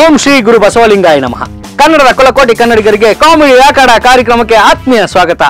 ಓಂ ಶ್ರೀ ಗುರು ಬಸವಲಿಂಗಾಯ ನಮಃ ಕನ್ನಡದ ಕೊಲಕೋಟಿ ಕನ್ನಡಿಗರಿಗೆ ಕಾಮಿಡಿ ಯಾಕಡ ಕಾರ್ಯಕ್ರಮಕ್ಕೆ ಆತ್ಮೀಯ ಸ್ವಾಗತ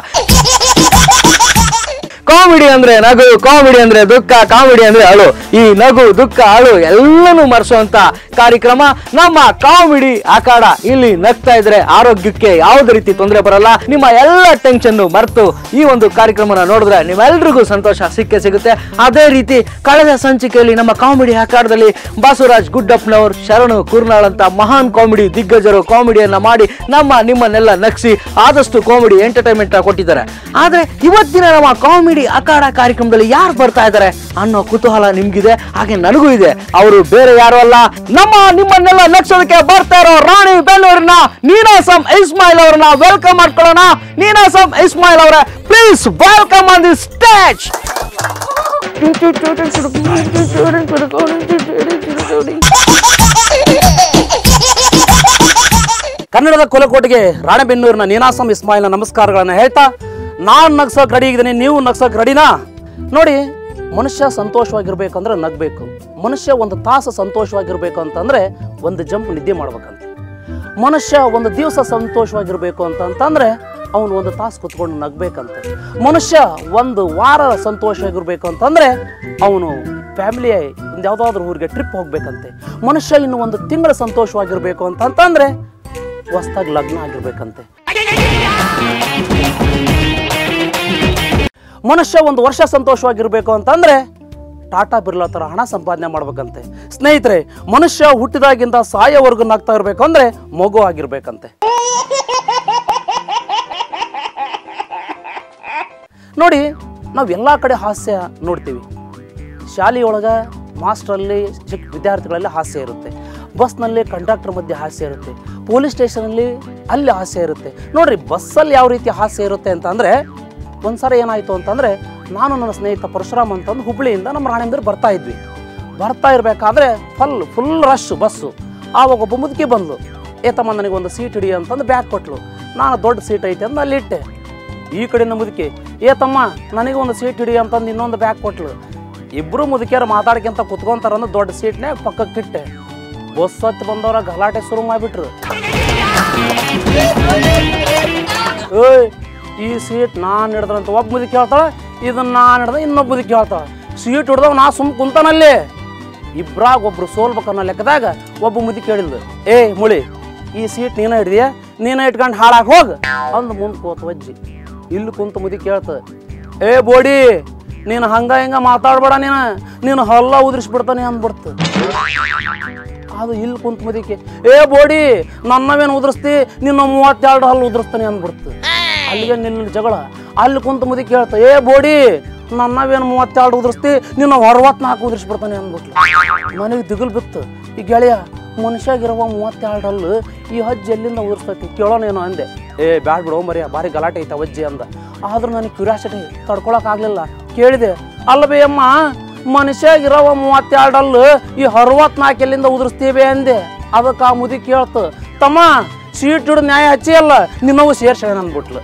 ಕಾಮಿಡಿ ಅಂದ್ರೆ ನಗು ಕಾಮಿಡಿ ಅಂದ್ರೆ ದುಃಖ ಕಾಮಿಡಿ ಅಂದ್ರೆ ಅಳು ಈ ನಗು ದುಃಖ ಅಳು ಎಲ್ಲನೂ ಮರೆಸುವಂತ ಕಾರ್ಯಕ್ರಮ ನಮ್ಮ ಕಾಮಿಡಿ ಅಖಾಡ ಇಲ್ಲಿ ನಗ್ತಾ ಇದ್ರೆ ಆರೋಗ್ಯಕ್ಕೆ ಯಾವುದೇ ರೀತಿ ತೊಂದರೆ ಬರಲ್ಲ ನಿಮ್ಮ ಎಲ್ಲ ಟೆನ್ಷನ್ ಮರೆತು ಈ ಒಂದು ಕಾರ್ಯಕ್ರಮನ ನೋಡಿದ್ರೆ ನಿಮ್ಮೆಲ್ರಿಗೂ ಸಂತೋಷ ಸಿಕ್ಕೇ ಸಿಗುತ್ತೆ ಅದೇ ರೀತಿ ಕಳೆದ ಸಂಚಿಕೆಯಲ್ಲಿ ನಮ್ಮ ಕಾಮಿಡಿ ಅಖಾಡದಲ್ಲಿ ಬಾಸುರಾಜ್ ಗುಡ್ಡಪ್ಪನವರು ಶರಣು ಕುರ್ನಾಳ್ ಅಂತ ಮಹಾನ್ ಕಾಮಿಡಿ ದಿಗ್ಗಜರು ಕಾಮಿಡಿಯನ್ನ ಮಾಡಿ ನಮ್ಮ ನಿಮ್ಮನ್ನೆಲ್ಲ ನಗಿಸಿ ಆದಷ್ಟು ಕಾಮಿಡಿ ಎಂಟರ್ಟೈನ್ಮೆಂಟ್ ಕೊಟ್ಟಿದ್ದಾರೆ ಆದ್ರೆ ಇವತ್ತಿನ ನಮ್ಮ ಕಾಮಿಡಿ ಅಖಾಡ ಕಾರ್ಯಕ್ರಮದಲ್ಲಿ ಯಾರು ಬರ್ತಾ ಇದ್ದಾರೆ ಅನ್ನೋ ಕುತೂಹಲ ನಿಮ್ಗಿದೆ ಹಾಗೆ ನನಗೂ ಇದೆ ಅವರು ಬೇರೆ ಯಾರು ಅಲ್ಲ ನಮ್ಮ ನಿಮ್ಮನ್ನೆಲ್ಲ ನಗ್ಸೋದಕ್ಕೆ ಬರ್ತಾ ಇರೋ ರಾಣಿ ಬೆನ್ನೂರಿನ ನೀನಾಸಂ ಇಸ್ಮಾಯಿಲ್ ಅವ್ರನ್ನ ವೆಲ್ಕಮ್ ಮಾಡ್ಕೊಳ್ಳೋಣ ನೀನಾಸಂ ಇಸ್ಮಾಯಿಲ್ ಅವರೇ please welcome on the stage ಕನ್ನಡದ ಕುಲಕೋಟೆಗೆ ರಾಣೆಬೆನ್ನೂರಿನ ನೀನಾಸಂ ಇಸ್ಮಾಯಿಲ್ನ ನಮಸ್ಕಾರಗಳನ್ನ ಹೇಳ್ತಾ ನಾನು ನಗ್ಸೋಕೆ ರೆಡಿ ಇದ್ದೀನಿ ನೀವು ನಗ್ಸೋಕೆ ರೆಡಿನಾ ನೋಡಿ ಮನುಷ್ಯ ಸಂತೋಷವಾಗಿರ್ಬೇಕಂದ್ರೆ ನಗಬೇಕು ಮನುಷ್ಯ ಒಂದು ತಾಸು ಸಂತೋಷವಾಗಿರ್ಬೇಕು ಅಂತಂದ್ರೆ ಒಂದು ಜಂಪ್ ನಿದ್ದೆ ಮಾಡ್ಬೇಕಂತ ಮನುಷ್ಯ ಒಂದು ದಿವಸ ಸಂತೋಷವಾಗಿರ್ಬೇಕು ಅಂತಂತಂದ್ರೆ ಅವನು ಒಂದು ತಾಸು ಕುತ್ಕೊಂಡು ನಗ್ಬೇಕಂತ ಮನುಷ್ಯ ಒಂದು ವಾರ ಸಂತೋಷವಾಗಿರ್ಬೇಕು ಅಂತಂದ್ರೆ ಅವನು ಫ್ಯಾಮಿಲಿ ಒಂದು ಯಾವುದಾದ್ರೂ ಊರಿಗೆ ಟ್ರಿಪ್ ಹೋಗ್ಬೇಕಂತೆ ಮನುಷ್ಯ ಇನ್ನು ಒಂದು ತಿಂಗಳು ಸಂತೋಷವಾಗಿರ್ಬೇಕು ಅಂತಂತಂದ್ರೆ ಹೊಸ್ದಾಗಿ ಲಗ್ನ ಆಗಿರ್ಬೇಕಂತೆ ಮನುಷ್ಯ ಒಂದು ವರ್ಷ ಸಂತೋಷವಾಗಿರ್ಬೇಕು ಅಂತಂದ್ರೆ ಟಾಟಾ ಬಿರ್ಲಾ ಥರ ಹಣ ಸಂಪಾದನೆ ಮಾಡ್ಬೇಕಂತೆ ಸ್ನೇಹಿತರೆ ಮನುಷ್ಯ ಹುಟ್ಟಿದಾಗಿಂದ ಸಾಯೋವರೆಗೂ ನಗ್ತಾ ಇರ್ಬೇಕು ಅಂದ್ರೆ ಮಗು ಆಗಿರ್ಬೇಕಂತೆ ನೋಡಿ ನಾವು ಎಲ್ಲ ಕಡೆ ಹಾಸ್ಯ ನೋಡ್ತೀವಿ ಶಾಲೆಯೊಳಗೆ ಮಾಸ್ಟ್ರಲ್ಲಿ ಚಿಕ್ಕ ವಿದ್ಯಾರ್ಥಿಗಳಲ್ಲಿ ಹಾಸ್ಯ ಇರುತ್ತೆ ಬಸ್ನಲ್ಲಿ ಕಂಡಕ್ಟರ್ ಮಧ್ಯೆ ಹಾಸ್ಯ ಇರುತ್ತೆ ಪೊಲೀಸ್ ಸ್ಟೇಷನಲ್ಲಿ ಅಲ್ಲಿ ಹಾಸ್ಯ ಇರುತ್ತೆ ನೋಡ್ರಿ ಬಸ್ಸಲ್ಲಿ ಯಾವ ರೀತಿ ಹಾಸ್ಯ ಇರುತ್ತೆ ಅಂತಂದರೆ ಒಂದ್ಸರಿ ಏನಾಯಿತು ಅಂತಂದರೆ ನಾನು ನನ್ನ ಸ್ನೇಹಿತ ಪರಶುರಾಮ್ ಅಂತಂದು ಹುಬ್ಳಿಯಿಂದ ನಮ್ಮ ರಾಣೇಂದ್ರ ಬರ್ತಾ ಇದ್ವಿ ಬರ್ತಾ ಇರಬೇಕಾದ್ರೆ ಫುಲ್ ಫುಲ್ ರಶ್ ಬಸ್ಸು ಆವಾಗ ಒಬ್ಬ ಮುದುಕಿ ಬಂದ್ಲು ಏ ತಮ್ಮ ನನಗೆ ಒಂದು ಸೀಟ್ ಹಿಡಿ ಅಂತಂದು ಬ್ಯಾಗ್ ಕೊಟ್ಲು ನಾನು ದೊಡ್ಡ ಸೀಟ್ ಐತೆ ಅಂತ ಅಲ್ಲಿಟ್ಟೆ ಈ ಕಡೆಯಿಂದ ಮುದುಕಿ ಏ ತಮ್ಮ ನನಗೆ ಒಂದು ಸೀಟ್ ಹಿಡಿ ಅಂತಂದು ಇನ್ನೊಂದು ಬ್ಯಾಗ್ ಕೊಟ್ಲು ಇಬ್ಬರು ಮುದುಕಿಯರು ಮಾತಾಡ್ಕೊಂತ ಕುತ್ಕೊಂತಾರಂದು ದೊಡ್ಡ ಸೀಟ್ನೇ ಪಕ್ಕಕ್ಕೆ ಇಟ್ಟೆ ಬಸ್ ಹತ್ತಿ ಬಂದವ್ರ ಗಲಾಟೆ ಶುರು ಮಾಡಿಬಿಟ್ರು ಏಯ್ ಈ ಸೀಟ್ ನಾನು ಹಿಡ್ದಂತ ಒಬ್ಬ ಮುದುಕಿ ಹೇಳ್ತಾಳ ಇದನ್ನ ನಾನು ಹಿಡ್ದ ಇನ್ನೊಬ್ಬ ಮುದುಕಿ ಹೇಳ್ತಾಳ ಸೀಟ್ ಹಿಡ್ದವ್ ನಾ ಸುಮ್ ಕುಂತಾನಲ್ಲಿ ಇಬ್ರಾಗ ಒಬ್ರು ಸೋಲ್ಬೇಕನ್ನೋ ಲೆಕ್ಕದಾಗ ಒಬ್ಬ ಮುದುಕಿ ಹೇಳಿದ್ಲು ಏ ಮುಳಿ ಈ ಸೀಟ್ ನೀನ ಹಿಡ್ದಿಯ ನೀನ ಇಟ್ಕೊಂಡು ಹಾಳಾಗಿ ಹೋಗ ಅಂದ್ ಮುಂದೆ ಕೂತ ವಜ್ಜಿ ಇಲ್ಲಿ ಕುಂತ ಮುದುಕಿ ಹೇಳ್ತ ಏ ಬೋಡಿ ನೀನು ಹಂಗ ಹಿಂಗ ಮಾತಾಡ್ಬೇಡ ನೀನು ನೀನು ಹಲ್ಲ ಉದುರಿಸ್ಬಿಡ್ತಾನೆ ಅಂದ್ಬಿಡ್ತು ಅದು ಇಲ್ಲಿ ಕುಂತ ಮುದಿಕೆ ಏ ಬೋಡಿ ನನ್ನವೇನು ಉದುರಿಸ್ತಿ ನಿನ್ನ ಮೂವತ್ತೆರಡು ಹಲ್ಲು ಉದುರಿಸ್ತಾನೆ ಅಂದ್ಬಿಡ್ತು ಅಲ್ಲಿಗೆ ನಿನ್ನ ಜಗಳ ಅಲ್ಲಿ ಕುಂತ ಮುದಿಕೆ ಹೇಳ್ತ ಏ ಬೋಡಿ ನನ್ನವೇನು ಮೂವತ್ತೆರಡು ಉದುರಿಸ್ತಿ ನಿನ್ನ ಅರವತ್ನಾಲ್ಕು ಉದುರಿಸ್ಬಿಡ್ತಾನೆ ಅಂದ್ಬಿಟ್ಲು ನನಗೆ ದಿಗುಲ್ ಬಿತ್ತು ಈ ಗೆಳೆಯ ಮನುಷ್ಯಾಗಿರುವ ಮೂವತ್ತೆರಡು ಹಲ್ಲು ಈ ಹಜ್ಜಿ ಎಲ್ಲಿಂದ ಉದುರಿಸ್ತೈತಿ ಕೇಳೋನೇನೋ ಅಂದೆ ಏ ಬ್ಯಾಡ್ ಬಿಡೋ ಮರಿಯ ಭಾರಿ ಗಲಾಟೆ ಐತೆ ಅವಜ್ಜಿ ಅಂದ ಆದ್ರೂ ನನಗೆ ಕ್ಯೂರಿಯಾಸಿಟಿ ತಡ್ಕೊಳಕ್ಕಾಗಲಿಲ್ಲ ಕೇಳಿದೆ ಅಲ್ಲವೇ ಅಮ್ಮ ಮನುಷ್ಯಾಗಿರವ ಮೂವತ್ತೆರಡಲ್ಲು ಈ ಅರವತ್ನಾಲ್ಕು ಎಲ್ಲಿಂದ ಉದುರಿಸ್ತೀವಿ ಅಂದೆ ಅದಕ್ಕೆ ಆ ಮುದಿ ಕೇಳ್ತು ತಮ್ಮ ಸೀಟ್ ಹಿಡಿದು ನ್ಯಾಯ ಹಚ್ಚಿ ಅಲ್ಲ ನಿನ್ನವು ಸೇರ್ಸೋಣ ಅಂದ್ಬಿಟ್ಲು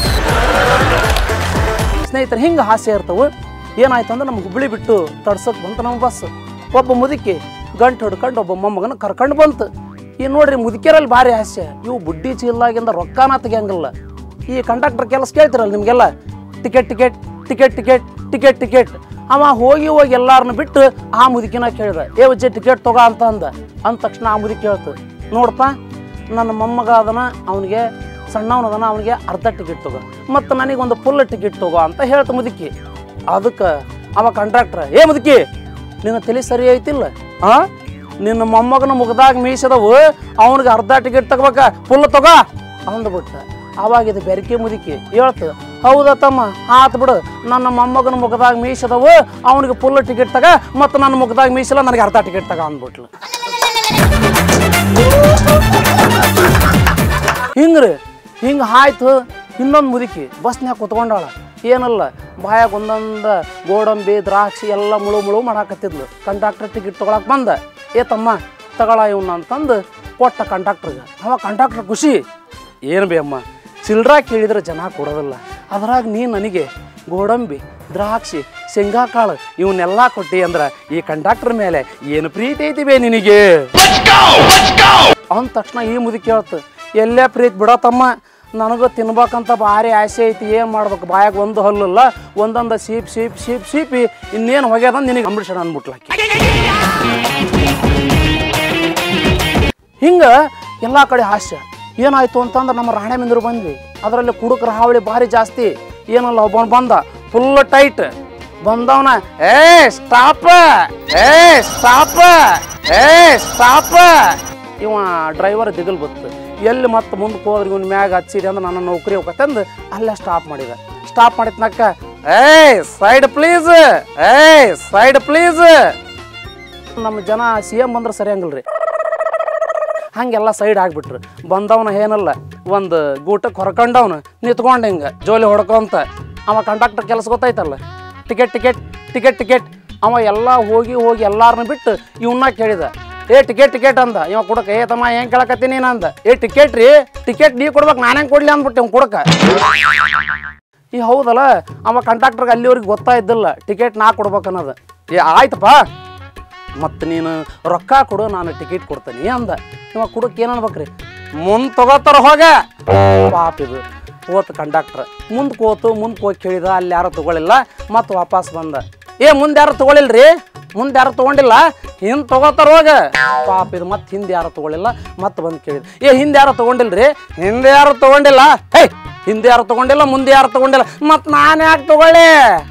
ಸ್ನೇಹಿತರೆ ಹಿಂಗೆ ಹಾಸ್ಯ ಇರ್ತವು ಏನಾಯ್ತು ಅಂದ್ರೆ ನಮ್ಗೆ ಹುಬ್ಳಿ ಬಿಟ್ಟು ತಡ್ಸಕ್ ಬಂತು ನಮ್ಮ ಬಸ್ ಒಬ್ಬ ಮುದುಕಿ ಗಂಟು ಹಿಡ್ಕೊಂಡು ಒಬ್ಬ ಮೊಮ್ಮಗನ ಕರ್ಕೊಂಡು ಬಂತು ಈ ನೋಡ್ರಿ ಮುದುಕಿಯರಲ್ಲಿ ಭಾರಿ ಹಾಸ್ಯ ಇವು ಬುಡ್ಡಿ ಚೀಲ್ದಾಗಿಂದ ರೊಕ್ಕನ ತೆಗಿಯಂಗಿಲ್ಲ ಈ ಕಂಡಕ್ಟರ್ ಕೆಲಸ ಕೇಳ್ತಿರಲ್ಲ ನಿಮಗೆಲ್ಲ ticket ticket ticket ticket ticket ticket ಅವ ಹೋಗಿ ಹೋಗಿ ಎಲ್ಲಾರನ್ನ ಬಿಟ್ಟು ಆ ಮುದುಕಿನ ಕೇಳ್ದ ಏ ವಜ್ಜೆ ಟಿಕೆಟ್ ತಗೋ ಅಂತ ಅಂದ ಅಂದ ತಕ್ಷಣ ಆ ಮುದುಕಿ ಹೇಳ್ತು ನೋಡಪ್ಪ ನನ್ನ ಮೊಮ್ಮಗ ಅದನ ಅವನಿಗೆ ಸಣ್ಣವನದನ ಅವನಿಗೆ ಅರ್ಧ ಟಿಕೆಟ್ ತಗೋ ಮತ್ತು ನನಗೊಂದು ಫುಲ್ ಟಿಕೆಟ್ ತಗೋ ಅಂತ ಹೇಳ್ತು ಮುದುಕಿ ಅದಕ್ಕೆ ಅವ ಕಂಟ್ರಾಕ್ಟ್ರ ಏ ಮುದುಕಿ ನಿನ್ನ ತಲೆ ಸರಿ ಐತಿಲ್ಲ ಆ ನಿನ್ನ ಮೊಮ್ಮಗನ ಮುಗ್ದಾಗ ಮೀಸದವು ಅವನಿಗೆ ಅರ್ಧ ಟಿಕೆಟ್ ತಗೋಬೇಕ ಫುಲ್ ತಗೋ ಅಂದ್ಬಿಟ್ಟ ಅವಾಗ ಇದು ಬೆರಕೆ ಮುದುಕಿ ಹೇಳ್ತು ಹೌದಾ ತಮ್ಮ ಆತ್ ಬಿಡು ನನ್ನ ಮೊಮ್ಮಗನ ಮುಖದಾಗ ಮೀಸದವು ಅವನಿಗೆ ಫುಲ್ ಟಿಕೆಟ್ ತಗ ಮತ್ತು ನನ್ನ ಮುಖದಾಗ ಮೀಸಲ್ಲ ನನಗೆ ಅರ್ಧ ಟಿಕೆಟ್ ತಗ ಅಂದ್ಬಿಟ್ಲು ಹಿಂಗ್ರಿ ಹಿಂಗೆ ಆಯ್ತು ಇನ್ನೊಂದು ಮುದುಕಿ ಬಸ್ನ್ಯಾಗ ಕುತ್ಕೊಂಡಾಳ ಏನಲ್ಲ ಬಾಯಾಗ ಒಂದೊಂದು ಗೋಡಂಬಿ ದ್ರಾಕ್ಷಿ ಎಲ್ಲ ಮುಳು ಮುಳು ಮಾಡಾಕತ್ತಿದ್ಲು ಕಂಡಕ್ಟರ್ ಟಿಕೆಟ್ ತೊಗೊಳಕ್ ಬಂದ ಏ ತಮ್ಮ ತಗೊಳ ಇವನ್ನ ಅಂತಂದು ಕೊಟ್ಟ ಕಂಡಕ್ಟ್ರಿಗೆ ಅವ ಕಂಡಕ್ಟರ್ ಖುಷಿ ಏನು ಬೇ ಅಮ್ಮ ಚಿಲ್ಡ್ರ ಕೇಳಿದ್ರೆ ಜನ ಕೊಡೋದಿಲ್ಲ ಅದ್ರಾಗ ನೀ ನನಗೆ ಗೋಡಂಬಿ ದ್ರಾಕ್ಷಿ ಶೇಂಗಾ ಕಾಳು ಇವನ್ನೆಲ್ಲ ಕೊಟ್ಟಿ ಅಂದ್ರೆ ಈ ಕಂಡಕ್ಟರ್ ಮೇಲೆ ಏನು ಪ್ರೀತಿ ಐತಿ ಬೇ ನಿನಗೆ ಅಂದ ತಕ್ಷಣ ಈ ಮುದುಕಿ ಹೇಳ್ತು ಎಲ್ಲೇ ಪ್ರೀತಿ ಬಿಡೋ ತಮ್ಮ ನನಗೂ ತಿನ್ಬೇಕಂತ ಭಾರಿ ಆಸೆ ಐತಿ ಏನು ಮಾಡ್ಬೇಕು ಬಾಯಾಗ ಒಂದು ಹಲ್ಲಲ್ಲ ಒಂದೊಂದು ಸೀಪ್ ಸೀಪ್ ಸೀಪ್ ಸೀಪಿ ಇನ್ನೇನು ಹೋಗ್ಯದ ನಿನಗೆ ಅಂಬರೀಷಣ ಅಂದ್ಬಿಟ್ಲಾಕಿ ಹಿಂಗೆ ಎಲ್ಲ ಕಡೆ ಹಾಸ್ಯ ಏನಾಯ್ತು ಅಂತಂದ್ರೆ ನಮ್ಮ ರಾಣೆ ಮಂದಿರು ಬಂದ್ವಿ ಅದರಲ್ಲಿ ಕುಡುಕರ ಹಾವಳಿ ಭಾರಿ ಜಾಸ್ತಿ ಏನಲ್ಲ ಒಬ್ಬನ ಬಂದ ಫುಲ್ ಟೈಟ್ ಬಂದವನ ಏ ಸ್ಟಾಪ್ ಏ ಸ್ಟಾಪ್ ಏ ಸ್ಟಾಪ್ ಇವ ಡ್ರೈವರ್ ದಿಗಲ್ ಬತ್ತು ಎಲ್ಲಿ ಮತ್ತೆ ಮುಂದಕ್ಕೆ ಹೋದ್ರೆ ಇವನ್ ಮ್ಯಾಗ ಹಚ್ಚಿರಿ ಅಂದ್ರೆ ನನ್ನ ನೌಕರಿ ಹೋಗತ್ತಂದು ಅಲ್ಲೇ ಸ್ಟಾಪ್ ಮಾಡಿದ ಸ್ಟಾಪ್ ಮಾಡಿದ್ನಕ್ಕ ಏ ಸೈಡ್ ಪ್ಲೀಸ್ ಏ ಸೈಡ್ ಪ್ಲೀಸ್ ನಮ್ಮ ಜನ ಸಿ ಎಂ ಬಂದ್ರೆ ಸರಿಯಂಗಿಲ್ರಿ ಹಂಗೆಲ್ಲ ಸೈಡ್ ಆಗ್ಬಿಟ್ರು ಬಂದವನ ಏನಲ್ಲ ಒಂದು ಗೂಟಕ್ಕೆ ಹೊರಕೊಂಡವನು ನಿಂತ್ಕೊಂಡ ಹಿಂಗೆ ಜೋಲಿ ಹೊಡ್ಕೊಂತ ಅವ ಕಂಡಕ್ಟರ್ ಕೆಲಸ ಗೊತ್ತಾಯ್ತಲ್ಲ ಟಿಕೆಟ್ ಟಿಕೆಟ್ ಟಿಕೆಟ್ ಟಿಕೆಟ್ ಅವ ಎಲ್ಲ ಹೋಗಿ ಹೋಗಿ ಎಲ್ಲಾರನ್ನ ಬಿಟ್ಟು ಇವನ್ನ ಕೇಳಿದ ಏ ಟಿಕೆಟ್ ಟಿಕೆಟ್ ಅಂದ ಇವ ಕೊಡಕ ಏ ತಮ್ಮ ಹೆಂಗ್ ಕೇಳಕತ್ತೀನಿ ನೀನು ಅಂದ ಏ ಟಿಕೆಟ್ ರೀ ಟಿಕೆಟ್ ನೀ ಕೊಡ್ಬೇಕು ನಾನು ಹೆಂಗೆ ಕೊಡ್ಲಿ ಅಂದ್ಬಿಟ್ಟು ಇವ್ ಕೊಡಕ ಈ ಹೌದಲ್ಲ ಅವ ಕಂಡಕ್ಟರ್ಗೆ ಅಲ್ಲಿವರೆಗೆ ಗೊತ್ತಾಯ್ದಿಲ್ಲ ಟಿಕೆಟ್ ನಾ ಕೊಡ್ಬೇಕು ಅನ್ನೋದು ಏ ಆಯ್ತಪ್ಪ ಮತ್ತು ನೀನು ರೊಕ್ಕ ಕೊಡು ನಾನು ಟಿಕೆಟ್ ಕೊಡ್ತೀನಿ ಅಂದ ಇವ ಕುಡಕ್ಕೆ ಏನು ಅನ್ಬೇಕ್ರಿ ಮುಂದೆ ತಗೋತಾರ ಹೋಗ ಪಾಪ ಇದು ಹೋತು ಕಂಡಕ್ಟ್ರ್ ಮುಂದೆ ಕೂತು ಮುಂದೆ ಹೋಗಿ ಕೇಳಿದ ಅಲ್ಲಿ ಯಾರು ತಗೊಳ್ಳಿಲ್ಲ ಮತ್ತು ವಾಪಸ್ ಬಂದ ಏ ಮುಂದೆ ಯಾರು ತಗೊಳಿಲ್ರಿ ಮುಂದೆ ಯಾರು ತಗೊಂಡಿಲ್ಲ ಹಿಂದೆ ತಗೋತಾರ ಹೋಗ ಪಾಪ ಇದು ಮತ್ತೆ ಹಿಂದೆ ಯಾರು ತಗೊಳ್ಳಿಲ್ಲ ಮತ್ತೆ ಬಂದು ಕೇಳಿದ ಏ ಹಿಂದೆ ಯಾರು ತಗೊಂಡಿಲ್ರಿ ಹಿಂದೆ ಯಾರು ತಗೊಂಡಿಲ್ಲ ಹೇ ಹಿಂದೆ ಯಾರು ತಗೊಂಡಿಲ್ಲ ಮುಂದೆ ಯಾರು ತಗೊಂಡಿಲ್ಲ ಮತ್ತು ನಾನು ಯಾಕೆ ತಗೊಳ್ಳಿ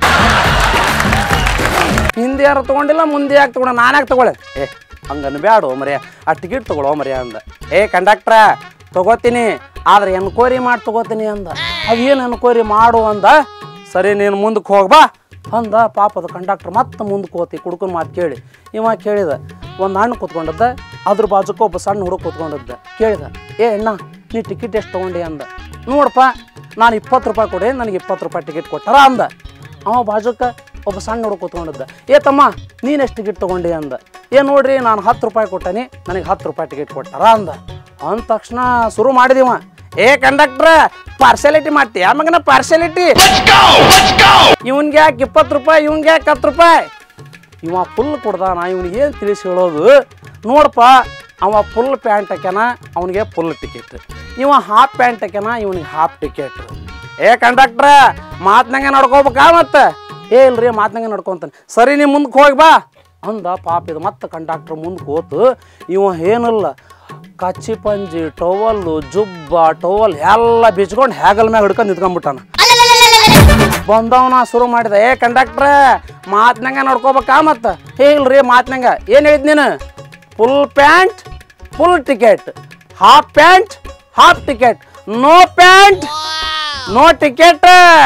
ಹಿಂದೆ ಯಾರು ತಗೊಂಡಿಲ್ಲ ಮುಂದೆ ಯಾಕೆ ತಗೊಂಡ ನಾನು ಯಾಕೆ ತಗೊಳ್ಳೆ ಏ ಹಂಗನ್ ಬ್ಯಾಡು ಮರ್ಯ ಆ ಟಿಕೆಟ್ ತಗೊಳ್ಳೋ ಮರ್ಯ ಅಂದ ಏ ಕಂಡಕ್ಟ್ರ ತಗೋತೀನಿ ಆದ್ರೆ ಎನ್ಕ್ವೈರಿ ಮಾಡಿ ತಗೋತೀನಿ ಅಂದ ಅದೇನು ಎನ್ಕ್ವೈರಿ ಮಾಡು ಅಂದ ಸರಿ ನೀನು ಮುಂದಕ್ಕೆ ಹೋಗ್ಬಾ ಅಂದ ಪಾಪದ ಕಂಡಕ್ಟರ್ ಮತ್ತೆ ಮುಂದಕ್ಕೆ ಹೋತಿ ಕುಡ್ಕೊಂಡ್ ಮಾತು ಕೇಳಿ ಇವ ಕೇಳಿದ ಒಂದು ಹಣ್ಣು ಕೂತ್ಕೊಂಡದ್ದ ಅದ್ರ ಬಾಜುಕ್ಕೆ ಒಬ್ಬ ಸಣ್ಣ ಹುಡುಗ ಕೂತ್ಕೊಂಡದ್ದ ಕೇಳಿದ ಏ ಅಣ್ಣ ನೀ ಟಿಕೆಟ್ ಎಷ್ಟು ತೊಗೊಂಡಿ ಅಂದ ನೋಡಪ್ಪ ನಾನು ಇಪ್ಪತ್ತು ರೂಪಾಯಿ ಕೊಡಿ ನನಗೆ ಇಪ್ಪತ್ತು ರೂಪಾಯಿ ಟಿಕೆಟ್ ಕೊಟ್ಟಾರ ಅಂದ ಅವ ಬಾಜುಕ ಒಬ್ಬ ಸಣ್ಣ ಹುಡುಗ ಕೂತ್ಕೊಂಡಿದ್ದ ಏ ತಮ್ಮ ನೀನು ಎಷ್ಟು ಟಿಕೆಟ್ ತೊಗೊಂಡಿ ಅಂದ ಏ ನೋಡ್ರಿ ನಾನು ಹತ್ತು ರೂಪಾಯಿ ಕೊಟ್ಟನಿ ನನಗೆ ಹತ್ತು ರೂಪಾಯಿ ಟಿಕೆಟ್ ಕೊಟ್ಟಾರ ಅಂದ ಅಂದ ತಕ್ಷಣ ಶುರು ಮಾಡಿದಿವ ಏ ಕಂಡಕ್ಟ್ರ ಪಾರ್ಶಾಲಿಟಿ ಮಾಡ್ತೀಯ ಮಗನ ಪಾರ್ಶಾಲಿಟಿ ಇವನ್ಗೆ ಯಾಕೆ ಇಪ್ಪತ್ತು ರೂಪಾಯಿ ಇವ್ನ್ಗೆ ಯಾಕೆ ಹತ್ತು ರೂಪಾಯಿ ಇವ ಫುಲ್ ಕೊಡ್ದಾನ ಇವ್ನಿಗೆ ಏನು ತಿಳಿಸಿ ಹೇಳೋದು ನೋಡಪ್ಪ ಅವ ಫುಲ್ ಪ್ಯಾಂಟ್ ಹಾಕ್ಯಾನ ಅವನಿಗೆ ಫುಲ್ ಟಿಕೆಟ್ ಇವ ಹಾಫ್ ಪ್ಯಾಂಟ್ ಹಾಕ್ಯಾನ ಇವನಿಗೆ ಹಾಫ್ ಟಿಕೆಟ್ ಏ ಕಂಡಕ್ಟ್ರ ಮಾತ್ನಂಗೆ ನಡ್ಕೋಬೇಕಾ ಮತ್ತೆ ಏ ಇಲ್ರಿ ಮಾತ್ನಂಗೆ ನಡ್ಕೊಂತಾನೆ ಸರಿ ನೀ ಮುಂದಕ್ಕೆ ಹೋಗಿ ಬಾ ಅಂದ ಪಾಪ ಇದು ಮತ್ತೆ ಕಂಡಕ್ಟ್ರ್ ಮುಂದಕ್ಕೆ ಹೋತು ಇವ ಏನಲ್ಲ ಕಚ್ಚಿ ಪಂಜಿ ಟವಲ್ಲು ಜುಬ್ಬ ಟವಲ್ ಎಲ್ಲ ಬಿಚ್ಕೊಂಡು ಹ್ಯಾಗಲ್ ಮ್ಯಾಗ ಹಿಡ್ಕೊಂಡು ನಿಂತ್ಕೊಂಡ್ಬಿಟ್ಟಾನ ಬಂದವನ ಶುರು ಮಾಡಿದ ಏ ಕಂಡಕ್ಟ್ರ ಮಾತ್ನಂಗ ನೋಡ್ಕೋಬೇಕಾ ಮತ್ತ ಏ ಇಲ್ರಿ ಮಾತ್ನಂಗ ಏನು ಹೇಳಿದ್ ನೀನು full pant full ticket half pant half ticket no pant no ticket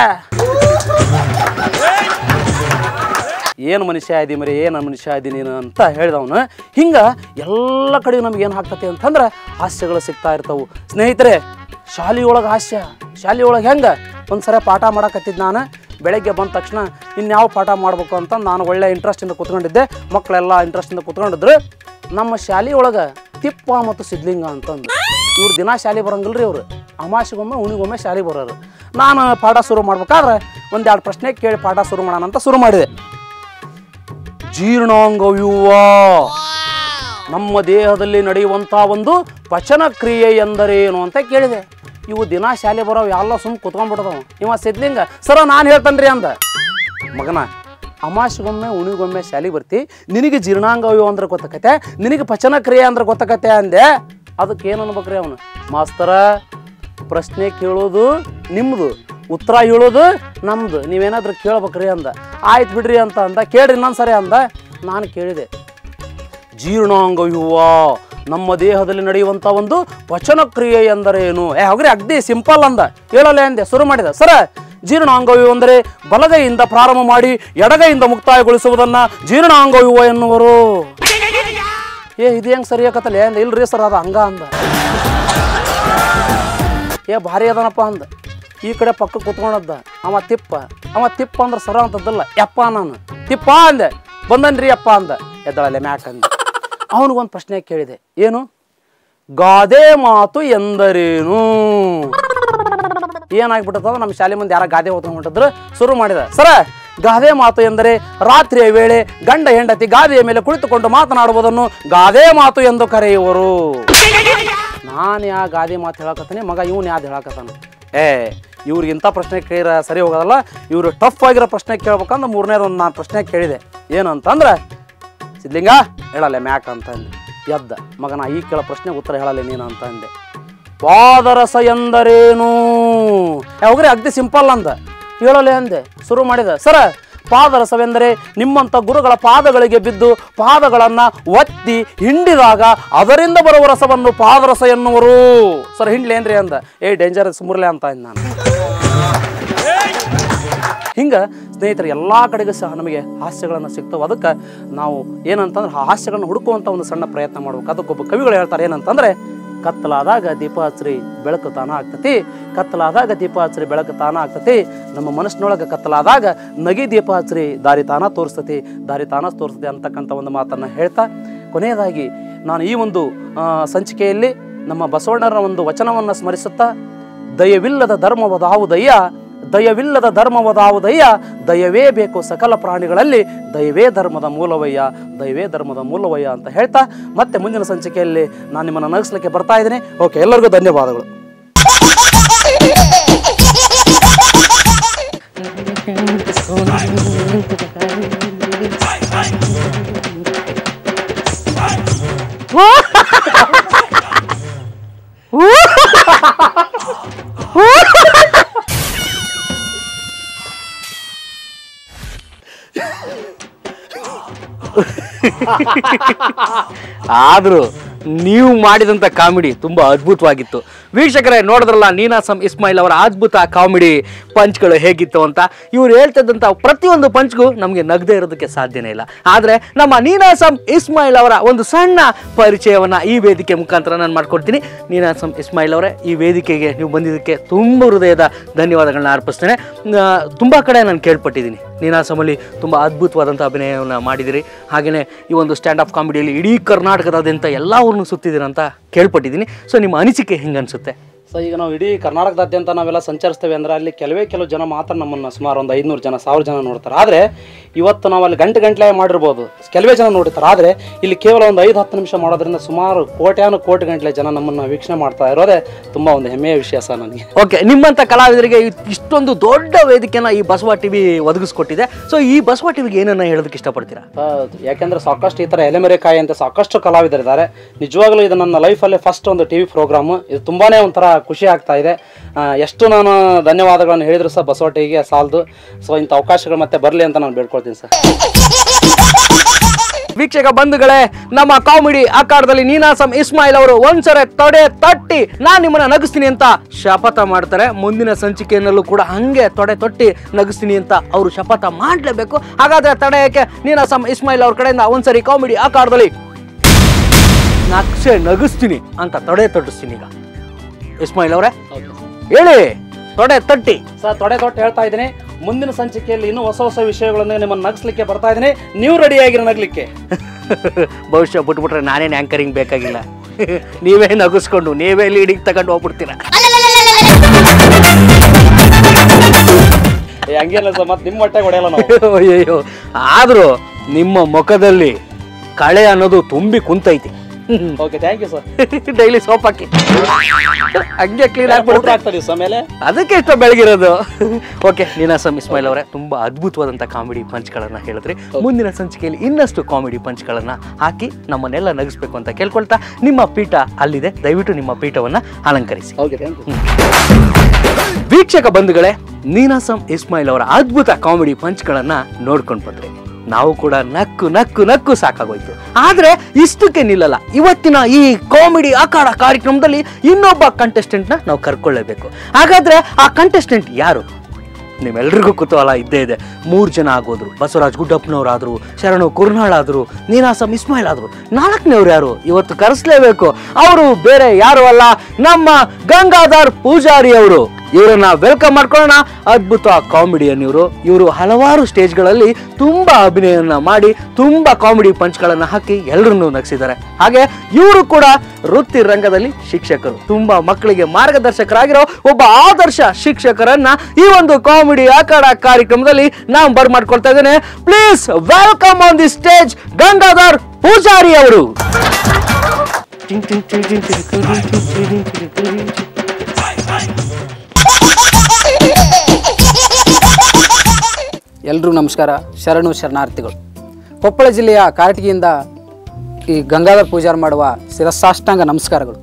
ಏನು ಮನುಷ್ಯ ಇದಿ ಮರಿ ಏನು ಮನುಷ್ಯ ಇದಿ ನೀನು ಅಂತ ಹೇಳಿದವನು ಹಿಂಗೆ ಎಲ್ಲ ಕಡೆ ನಮ್ಗೆ ಏನು ಆಗ್ತತಿ ಅಂತಂದ್ರೆ ಹಾಸ್ಯಗಳು ಸಿಗ್ತಾ ಇರ್ತಾವು ಸ್ನೇಹಿತರೆ ಶಾಲೆಯೊಳಗೆ ಹಾಸ್ಯ ಶಾಲೆಯೊಳಗೆ ಹೆಂಗೆ ಒಂದ್ಸರಿ ಪಾಠ ಮಾಡಕತ್ತಿದ್ದು ನಾನು ಬೆಳಗ್ಗೆ ಬಂದ ತಕ್ಷಣ ಇನ್ಯಾವ ಪಾಠ ಮಾಡ್ಬೇಕು ಅಂತ ನಾನು ಒಳ್ಳೆ ಇಂಟ್ರೆಸ್ಟಿಂದ ಕೂತ್ಕೊಂಡಿದ್ದೆ ಮಕ್ಕಳೆಲ್ಲ ಇಂಟ್ರೆಸ್ಟಿಂದ ಕೂತ್ಕೊಂಡಿದ್ರು ನಮ್ಮ ಶಾಲೆಯೊಳಗೆ ತಿಪ್ಪ ಮತ್ತು ಸಿದ್ಲಿಂಗ ಅಂತಂದು ಇವ್ರು ದಿನ ಶಾಲೆ ಬರಂಗಿಲ್ರಿ ಇವರು ಅಮಾಸಿಗೊಮ್ಮೆ ಉಣಿಗೊಮ್ಮೆ ಶಾಲೆ ಬರೋರು ನಾನು ಪಾಠ ಶುರು ಮಾಡ್ಬೇಕಾದ್ರೆ ಒಂದೆರಡು ಪ್ರಶ್ನೆ ಕೇಳಿ ಪಾಠ ಶುರು ಮಾಡೋಣ ಅಂತ ಶುರು ಮಾಡಿದೆ ಜೀರ್ಣಾಂಗವ್ಯೂಹ ನಮ್ಮ ದೇಹದಲ್ಲಿ ನಡೆಯುವಂಥ ಒಂದು ಪಚನ ಕ್ರಿಯೆ ಎಂದರೇನು ಅಂತ ಕೇಳಿದೆ ಇವು ದಿನ ಶಾಲೆ ಬರೋ ಎಲ್ಲ ಸುಮ್ಮ ಕುತ್ಕೊಂಡ್ಬಿಡ್ದವ ಇವ ಸಿದ್ಲಿಂಗ ಸರ ನಾನು ಹೇಳ್ತೇನ್ರಿ ಅಂದ ಮಗನ ಅಮಾಸಿಗೊಮ್ಮೆ ಉಣಿಗೊಮ್ಮೆ ಶಾಲೆಗೆ ಬರ್ತಿ ನಿನಗೆ ಜೀರ್ಣಾಂಗವ್ಯೂಹ ಅಂದ್ರೆ ಗೊತ್ತಾಕತೆ ನಿನಗೆ ಪಚನ ಕ್ರಿಯೆ ಅಂದ್ರೆ ಗೊತ್ತಾಕತೆ ಅಂದೆ ಅದಕ್ಕೆ ಏನು ಅನ್ಬೇಕ್ರಿ ಅವನು ಮಾಸ್ತರ ಪ್ರಶ್ನೆ ಕೇಳೋದು ನಿಮ್ಮದು ಉತ್ತರ ಹೇಳೋದು ನಮ್ದು ನೀವೇನಾದ್ರೂ ಕೇಳ್ಬೇಕ್ರಿ ಅಂದ ಆಯ್ತು ಬಿಡ್ರಿ ಅಂತ ಅಂದ ಕೇಳ್ರಿ ಇನ್ನೊಂದು ಸರಿ ಅಂದ ನಾನು ಕೇಳಿದೆ ಜೀರ್ಣಾಂಗವ್ಯೂಹ ನಮ್ಮ ದೇಹದಲ್ಲಿ ನಡೆಯುವಂಥ ಒಂದು ಪಚನ ಕ್ರಿಯೆ ಎಂದರೇನು ಏ ಹೋಗ್ರಿ ಅಗ್ದಿ ಸಿಂಪಲ್ ಅಂದ ಹೇಳಲೆ ಅಂದೆ ಶುರು ಮಾಡಿದ ಸರ ಜೀರ್ಣಾಂಗವ್ಯೂಹ ಅಂದರೆ ಬಲಗೈಯಿಂದ ಪ್ರಾರಂಭ ಮಾಡಿ ಎಡಗೈಯಿಂದ ಮುಕ್ತಾಯಗೊಳಿಸುವುದನ್ನ ಜೀರ್ಣಾಂಗವ್ಯೂಹ ಎನ್ನುವರು ಏ ಇದು ಹೆಂಗೆ ಸರಿ ಆಕತ್ತಲ್ಲ ಅಂದ ಇಲ್ರಿ ಸರ್ ಅದು ಹಂಗ ಅಂದ ಏ ಭಾರಿ ಅದನಪ್ಪ ಅಂದ ಈ ಕಡೆ ಪಕ್ಕ ಕುತ್ಕೊಂಡದ್ದ ಅವ ತಿಪ್ಪ ಅವ ತಿಪ್ಪ ಅಂದ್ರೆ ಸರ ಅಂತದ್ದಲ್ಲ ಯಪ್ಪ ನಾನು ತಿಪ್ಪ ಅಂದೆ ಬಂದನ್ರಿ ಅಪ್ಪ ಅಂದ ಎದ್ದಳಲೆ ಮ್ಯಾಕ್ ಅಂದೆ ಅವನಿಗೊಂದು ಪ್ರಶ್ನೆ ಕೇಳಿದೆ ಏನು ಗಾದೆ ಮಾತು ಎಂದರೇನು ಏನಾಗ್ಬಿಟ್ಟದ ನಮ್ಮ ಶಾಲೆ ಮುಂದೆ ಯಾರ ಗಾದೆ ಓದ್ಕೊಂಡು ಹೊಂಟಿದ್ರು ಶುರು ಮಾಡಿದ ಸರ ಗಾದೆ ಮಾತು ಎಂದರೆ ರಾತ್ರಿಯ ವೇಳೆ ಗಂಡ ಹೆಂಡತಿ ಗಾದೆಯ ಮೇಲೆ ಕುಳಿತುಕೊಂಡು ಮಾತನಾಡುವುದನ್ನು ಗಾದೆ ಮಾತು ಎಂದು ಕರೆಯುವರು ನಾನು ಯಾ ಗಾದಿ ಮಾತು ಹೇಳಕತ್ತಾನೆ ಮಗ ಇವ್ನು ಯಾವ್ದು ಹೇಳಕತ್ತಾನ ಏ ಇವ್ರಿಗೆ ಇಂಥ ಪ್ರಶ್ನೆ ಕೇಳಿರ ಸರಿ ಹೋಗೋದಲ್ಲ ಇವರು ಟಫ್ ಆಗಿರೋ ಪ್ರಶ್ನೆ ಕೇಳ್ಬೇಕಂದ್ರೆ ಮೂರನೇದು ಒಂದು ನಾನು ಪ್ರಶ್ನೆ ಕೇಳಿದೆ ಏನು ಅಂತಂದ್ರೆ ಸಿದ್ಲಿಂಗ ಹೇಳಲ್ಲ ಮ್ಯಾಕ್ ಅಂತ ಅಂದೆ ಎದ್ದ ಮಗನ ಈ ಕೇಳೋ ಪ್ರಶ್ನೆ ಉತ್ತರ ಹೇಳಲ್ಲ ನೀನು ಅಂತ ಅಂದೆ ಪಾದರಸ ಎಂದರೇನು ಯಾವಾಗ್ರಿ ಅಗ್ದಿ ಸಿಂಪಲ್ ಅಂದ ಹೇಳಲೆ ಅಂದೆ ಶುರು ಮಾಡಿದ ಸರ ಪಾದರಸವೆಂದರೆ ನಿಮ್ಮಂಥ ಗುರುಗಳ ಪಾದಗಳಿಗೆ ಬಿದ್ದು ಪಾದಗಳನ್ನು ಒತ್ತಿ ಹಿಂಡಿದಾಗ ಅದರಿಂದ ಬರುವ ರಸವನ್ನು ಪಾದರಸ ಎನ್ನುವರು ಸರ್ ಹಿಂಡ್ಲೇನ್ರಿ ಅಂದ ಏ ಡೇಂಜರಸ್ ಮುರ್ಲೆ ಅಂತ ಅಂದ್ ನಾನು ಹಿಂಗೆ ಸ್ನೇಹಿತರೆ ಎಲ್ಲ ಕಡೆಗೂ ಸಹ ನಮಗೆ ಹಾಸ್ಯಗಳನ್ನು ಸಿಗ್ತವೆ ಅದಕ್ಕೆ ನಾವು ಏನಂತಂದ್ರೆ ಆ ಹಾಸ್ಯಗಳನ್ನು ಹುಡುಕುವಂಥ ಒಂದು ಸಣ್ಣ ಪ್ರಯತ್ನ ಮಾಡ್ಬೇಕು ಅದಕ್ಕೊಬ್ಬ ಕವಿಗಳು ಹೇಳ್ತಾರೆ ಏನಂತಂದ್ರೆ ಕತ್ತಲಾದಾಗ ದೀಪ ಹಚ್ಚ್ರಿ ಬೆಳಕು ತಾನ ಆಗ್ತತಿ ಕತ್ತಲಾದಾಗ ದೀಪ ಹಚ್ಚ್ರಿ ಬೆಳಕು ತಾನ ಆಗ್ತತಿ ನಮ್ಮ ಮನಸ್ಸಿನೊಳಗೆ ಕತ್ತಲಾದಾಗ ನಗಿ ದೀಪ ಹಚ್ಚ್ರಿ ದಾರಿ ತಾನ ತೋರಿಸ್ತತಿ ದಾರಿ ತಾನ ತೋರಿಸ್ತತಿ ಅಂತಕ್ಕಂಥ ಒಂದು ಮಾತನ್ನು ಹೇಳ್ತಾ ಕೊನೆಯದಾಗಿ ನಾನು ಈ ಒಂದು ಆ, ಸಂಚಿಕೆಯಲ್ಲಿ ನಮ್ಮ ಬಸವಣ್ಣರ ಒಂದು ವಚನವನ್ನು ಸ್ಮರಿಸುತ್ತಾ ದಯವಿಲ್ಲದ ಧರ್ಮವದಾವುದಯ್ಯ ದಯವಿಲ್ಲದ ಧರ್ಮವದಾವುದಯ್ಯ ದಯವೇ ಬೇಕು ಸಕಲ ಪ್ರಾಣಿಗಳಲ್ಲಿ ದಯವೇ ಧರ್ಮದ ಮೂಲವಯ್ಯ ದಯವೇ ಧರ್ಮದ ಮೂಲವಯ್ಯ ಅಂತ ಹೇಳ್ತಾ ಮತ್ತೆ ಮುಂದಿನ ಸಂಚಿಕೆಯಲ್ಲಿ ನಾನು ನಿಮ್ಮನ್ನು ನಗಿಸ್ಲಿಕ್ಕೆ ಬರ್ತಾ ಇದ್ದೀನಿ ಓಕೆ ಎಲ್ಲರಿಗೂ ಧನ್ಯವಾದಗಳು ಆದರೂ ನೀವು ಮಾಡಿದಂಥ ಕಾಮಿಡಿ ತುಂಬ ಅದ್ಭುತವಾಗಿತ್ತು ವೀಕ್ಷಕರೇ ನೋಡಿದ್ರಲ್ಲ ನೀನಾಸಂ ಇಸ್ಮಾಯಿಲ್ ಅವರ ಅದ್ಭುತ ಕಾಮಿಡಿ ಪಂಚ್ಗಳು ಹೇಗಿತ್ತು ಅಂತ ಇವ್ರು ಹೇಳ್ತಿದ್ದಂಥ ಪ್ರತಿಯೊಂದು ಪಂಚ್ಗೂ ನಮಗೆ ನಗದೇ ಇರೋದಕ್ಕೆ ಸಾಧ್ಯನೇ ಇಲ್ಲ ಆದರೆ ನಮ್ಮ ನೀನಾಸಂ ಇಸ್ಮಾಯಿಲ್ ಅವರ ಒಂದು ಸಣ್ಣ ಪರಿಚಯವನ್ನು ಈ ವೇದಿಕೆ ಮುಖಾಂತರ ನಾನು ಮಾಡ್ಕೊಡ್ತೀನಿ ನೀನಾಸಂ ಇಸ್ಮಾಯಿಲ್ ಅವರೇ ಈ ವೇದಿಕೆಗೆ ನೀವು ಬಂದಿದ್ದಕ್ಕೆ ತುಂಬ ಹೃದಯದ ಧನ್ಯವಾದಗಳನ್ನ ಅರ್ಪಿಸ್ತೇನೆ ತುಂಬ ಕಡೆ ನಾನು ಕೇಳ್ಪಟ್ಟಿದ್ದೀನಿ ನೀನಾಸಮಲ್ಲಿ ತುಂಬ ಅದ್ಭುತವಾದಂಥ ಅಭಿನಯವನ್ನು ಮಾಡಿದಿರಿ ಹಾಗೆಯೇ ಈ ಒಂದು ಸ್ಟ್ಯಾಂಡ್ ಅಪ್ ಕಾಮಿಡಿಯಲ್ಲಿ ಇಡೀ ಕರ್ನಾಟಕದಾದ್ಯಂತ ಎಲ್ಲ ಊರನ್ನು ಸುತ್ತಿದ್ದೀರ ಅಂತ ಕೇಳ್ಪಟ್ಟಿದ್ದೀನಿ ಸೊ ನಿಮ್ಮ ಅನಿಸಿಕೆ ಹೆಂಗೆ ಅನಿಸುತ್ತೆ ಸೊ ಈಗ ನಾವು ಇಡೀ ಕರ್ನಾಟಕದಾದ್ಯಂತ ನಾವೆಲ್ಲ ಸಂಚರಿಸ್ತೇವೆ ಅಂದ್ರೆ ಅಲ್ಲಿ ಕೆಲವೇ ಕೆಲವು ಜನ ಮಾತ್ರ ನಮ್ಮನ್ನು ಸುಮಾರು ಒಂದು ಐದುನೂರು ಜನ ಸಾವಿರ ಜನ ನೋಡ್ತಾರೆ ಆದರೆ ಇವತ್ತು ನಾವು ಅಲ್ಲಿ ಗಂಟೆ ಗಂಟಲೆ ಮಾಡಿರ್ಬೋದು ಕೆಲವೇ ಜನ ನೋಡ್ತಾರೆ ಆದರೆ ಇಲ್ಲಿ ಕೇವಲ ಒಂದು ಐದು ಹತ್ತು ನಿಮಿಷ ಮಾಡೋದ್ರಿಂದ ಸುಮಾರು ಕೋಟ್ಯಾನು ಕೋಟಿ ಗಂಟಲೆ ಜನ ನಮ್ಮನ್ನು ವೀಕ್ಷಣೆ ಮಾಡ್ತಾ ಇರೋದೇ ತುಂಬ ಒಂದು ಹೆಮ್ಮೆಯ ವಿಷಯ ಸರ್ ನನಗೆ ಓಕೆ ನಿಮ್ಮಂಥ ಕಲಾವಿದರಿಗೆ ಇ- ಇಷ್ಟೊಂದು ದೊಡ್ಡ ವೇದಿಕೆನ ಈ ಬಸವ ಟಿವಿ ಒದಗಿಸ್ಕೊಟ್ಟಿದೆ ಸೊ ಈ ಬಸವ ಟಿವಿಗೆ ಏನನ್ನ ಹೇಳೋದಕ್ಕೆ ಇಷ್ಟಪಡ್ತೀರಾ ಹೌದು. ಯಾಕೆಂದ್ರೆ ಸಾಕಷ್ಟು ಈ ಥರ ಎಲೆಮೆರೆಕಾಯಿ ಅಂತ ಸಾಕಷ್ಟು ಕಲಾವಿದರಿದ್ದಾರೆ ನಿಜವಾಗ್ಲೂ ಇದು ನನ್ನ ಲೈಫಲ್ಲೇ ಫಸ್ಟ್ ಒಂದು ಟಿ ವಿ ಪ್ರೋಗ್ರಾಮು ಇದು ತುಂಬಾನೇ ಒಂಥರ ಖುಷಿ ಆಗ್ತಾ ಇದೆ ಆ, ಎಷ್ಟು ನಾನು ಧನ್ಯವಾದಗಳನ್ನು ಹೇಳಿದ್ರು ಸಹ ಬಸವ ಟಿವಿಗೆ ಸಾಲದು ಸೊ ಇಂಥ ಅವಕಾಶಗಳು ಮತ್ತೆ ಬರಲಿ ಅಂತ ನಾನು ಬೇಡ್ಕೊಳ್ತೀನಿ ಸರ್ ವೀಕ್ಷಕ ಬಂಧುಗಳೇ ನಮ್ಮ ಕಾಮಿಡಿ ಅಖಾಡದಲ್ಲಿ ನೀನಾಸಂ ಇಸ್ಮಾಯಿಲ್ ಅವರು ಒಂದ್ಸರಿ ತೊಡೆ ತಟ್ಟಿ ನಾನ್ ನಿಮ್ಮನ್ನ ನಗಿಸ್ತೀನಿ ಅಂತ ಶಪಥ ಮಾಡ್ತಾರೆ ಮುಂದಿನ ಸಂಚಿಕೆಯಲ್ಲೂ ಕೂಡ ಹಂಗೆ ತೊಡೆ ತೊಟ್ಟಿ ನಗಿಸ್ತೀನಿ ಅಂತ ಅವರು ಶಪಥ ಮಾಡ್ಲೇಬೇಕು ಹಾಗಾದ್ರೆ ತಡೆಯಕ್ಕೆ ನೀನಾಸಂ ಇಸ್ಮಾಯಿಲ್ ಅವ್ರ ಕಡೆಯಿಂದ ಒಂದ್ಸರಿ ಕಾಮಿಡಿ ಅಖಾಡದಲ್ಲಿ ನಕ್ಷೆ ನಗಿಸ್ತೀನಿ ಅಂತ ತೊಡೆ ತೊಟ್ಟಿಸ್ತೀನಿ ಈಗ ಇಸ್ಮಾಯಿಲ್ ಅವರೇ ಹೇಳಿ ತೊಡೆ ತಟ್ಟಿ ಸರ್ ತೊಡೆ ತೊಟ್ಟು ಹೇಳ್ತಾ ಇದ್ದೀನಿ ಮುಂದಿನ ಸಂಚಿಕೆಯಲ್ಲಿ ಇನ್ನೂ ಹೊಸ ಹೊಸ ವಿಷಯಗಳನ್ನು ನಿಮ್ಮನ್ನು ನಗಿಸ್ಲಿಕ್ಕೆ ಬರ್ತಾ ಇದ್ದೀನಿ ನೀವು ರೆಡಿ ಆಗಿರೋ ನಗಲಿಕ್ಕೆ ಬಹುಶಃ ಬಿಟ್ಬಿಟ್ರೆ ನಾನೇನು ಆ್ಯಂಕರಿಂಗ್ ಬೇಕಾಗಿಲ್ಲ ನೀವೇ ನಗಿಸ್ಕೊಂಡು ನೀವೇ ಲೀಡಿಂಗ್ ತಗೊಂಡು ಹೋಗ್ಬಿಡ್ತೀರಾ ಏ, ಹಂಗೇನಿಲ್ಲ ಸರ್ ಮತ್ತೆ ನಿಮ್ಮ ಹೊಟ್ಟೆಗೆ ಹೊಡೆಯಲ್ಲ ನಾವು ಅಯ್ಯಯ್ಯೋ ಆದರೂ ನಿಮ್ಮ ಮುಖದಲ್ಲಿ ಕಳೆ ಅನ್ನೋದು ತುಂಬಿ ಕುಂತೈತಿ okay thank you sir daily soap ಹಾಕಿ ಹಂಗೆ ಕ್ಲೀನ್ ಊಟ ಆಗ್ಬಿಡುತ್ತೆ ಆಗ್ತದೆ ದಿವಸ ಮೇಲೆ ಅದಕ್ಕೆ ಇಷ್ಟ ಬೆಳಗಿರೋದು ಓಕೆ ನೀನಾಸಂ ಇಸ್ಮಾಯಿಲ್ ಅವರೇ ತುಂಬಾ ಅದ್ಭುತವಾದಂಥ ಕಾಮಿಡಿ ಪಂಚ್ಗಳನ್ನು ಹೇಳಿದ್ರಿ ಮುಂದಿನ ಸಂಚಿಕೆಯಲ್ಲಿ ಇನ್ನಷ್ಟು ಕಾಮಿಡಿ ಪಂಚ್ಗಳನ್ನು ಹಾಕಿ ನಮ್ಮನ್ನೆಲ್ಲ ನಗಿಸ್ಬೇಕು ಅಂತ ಕೇಳ್ಕೊಳ್ತಾ ನಿಮ್ಮ ಪೀಠ ಅಲ್ಲಿದೆ ದಯವಿಟ್ಟು ನಿಮ್ಮ ಪೀಠವನ್ನು ಅಲಂಕರಿಸಿ ಓಕೆ ಥ್ಯಾಂಕ್ ಯು ವೀಕ್ಷಕ ಬಂಧುಗಳೇ ನೀನಾಸಂ ಇಸ್ಮಾಯಿಲ್ ಅವರ ಅದ್ಭುತ ಕಾಮಿಡಿ ಪಂಚ್ಗಳನ್ನ ನೋಡ್ಕೊಂಡು ಬಂದ್ರಿ ನಾವು ಕೂಡ ನಕ್ಕು ನಕ್ಕು ನಕ್ಕು ಸಾಕಾಗೋಯ್ತು ಆದ್ರೆ ಇಷ್ಟಕ್ಕೆ ನಿಲ್ಲಲ್ಲ ಇವತ್ತಿನ ಈ ಕಾಮಿಡಿ ಅಖಾಡ ಕಾರ್ಯಕ್ರಮದಲ್ಲಿ ಇನ್ನೊಬ್ಬ ಕಂಟೆಸ್ಟೆಂಟ್ನ ನಾವು ಕರ್ಕೊಳ್ಳೇಬೇಕು ಹಾಗಾದ್ರೆ ಆ ಕಂಟೆಸ್ಟೆಂಟ್ ಯಾರು ನಿಮ್ಮೆಲ್ರಿಗೂ ಕುತೂಹಲ ಇದ್ದೇ ಇದೆ ಮೂರು ಜನ ಆಗೋದ್ರು ಬಸವರಾಜ್ ಗುಡ್ಡಪ್ಪನವರಾದ್ರು ಶರಣು ಕುರ್ನಾಳ್ ಆದ್ರು ನೀನಾಸಂ ಇಸ್ಮಾಯಿಲ್ ಆದ್ರು ನಾಲ್ಕನೇವ್ರು ಯಾರು ಇವತ್ತು ಕರೆಸ್ಲೇಬೇಕು ಅವರು ಬೇರೆ ಯಾರು ಅಲ್ಲ ನಮ್ಮ ಗಂಗಾಧರ್ ಪೂಜಾರಿ ಅವರು ಇವರನ್ನ ವೆಲ್ಕಮ್ ಮಾಡ್ಕೊಳ್ಳೋಣ ಅದ್ಭುತ ಕಾಮಿಡಿಯನ್ ಇವರು ಇವರು ಹಲವಾರು ಸ್ಟೇಜ್ಗಳಲ್ಲಿ ತುಂಬಾ ಅಭಿನಯನ ಮಾಡಿ ತುಂಬಾ ಕಾಮಿಡಿ ಪಂಚ್ಗಳನ್ನ ಹಾಕಿ ಎಲ್ಲರನ್ನೂ ನಗಿಸಿದ್ದಾರೆ ಹಾಗೆ ಇವರು ಕೂಡ ವೃತ್ತಿ ರಂಗದಲ್ಲಿ ಶಿಕ್ಷಕರು ತುಂಬಾ ಮಕ್ಕಳಿಗೆ ಮಾರ್ಗದರ್ಶಕರಾಗಿರೋ ಒಬ್ಬ ಆದರ್ಶ ಶಿಕ್ಷಕರನ್ನ ಈ ಒಂದು ಕಾಮಿಡಿ ಅಖಾಡ ಕಾರ್ಯಕ್ರಮದಲ್ಲಿ ನಾವು ಬರ್ ಮಾಡ್ಕೊಳ್ತಾ ಇದ್ದೇನೆ please welcome on the stage Gangadhar Poojari ಅವರು ಎಲ್ರಿಗೂ ನಮಸ್ಕಾರ ಶರಣು ಶರಣಾರ್ಥಿಗಳು ಕೊಪ್ಪಳ ಜಿಲ್ಲೆಯ ಕಾರಟಗಿಯಿಂದ ಈ ಗಂಗಾಧರ ಪೂಜಾರ ಮಾಡುವ ಶಿರಸಾಷ್ಟಾಂಗ ನಮಸ್ಕಾರಗಳು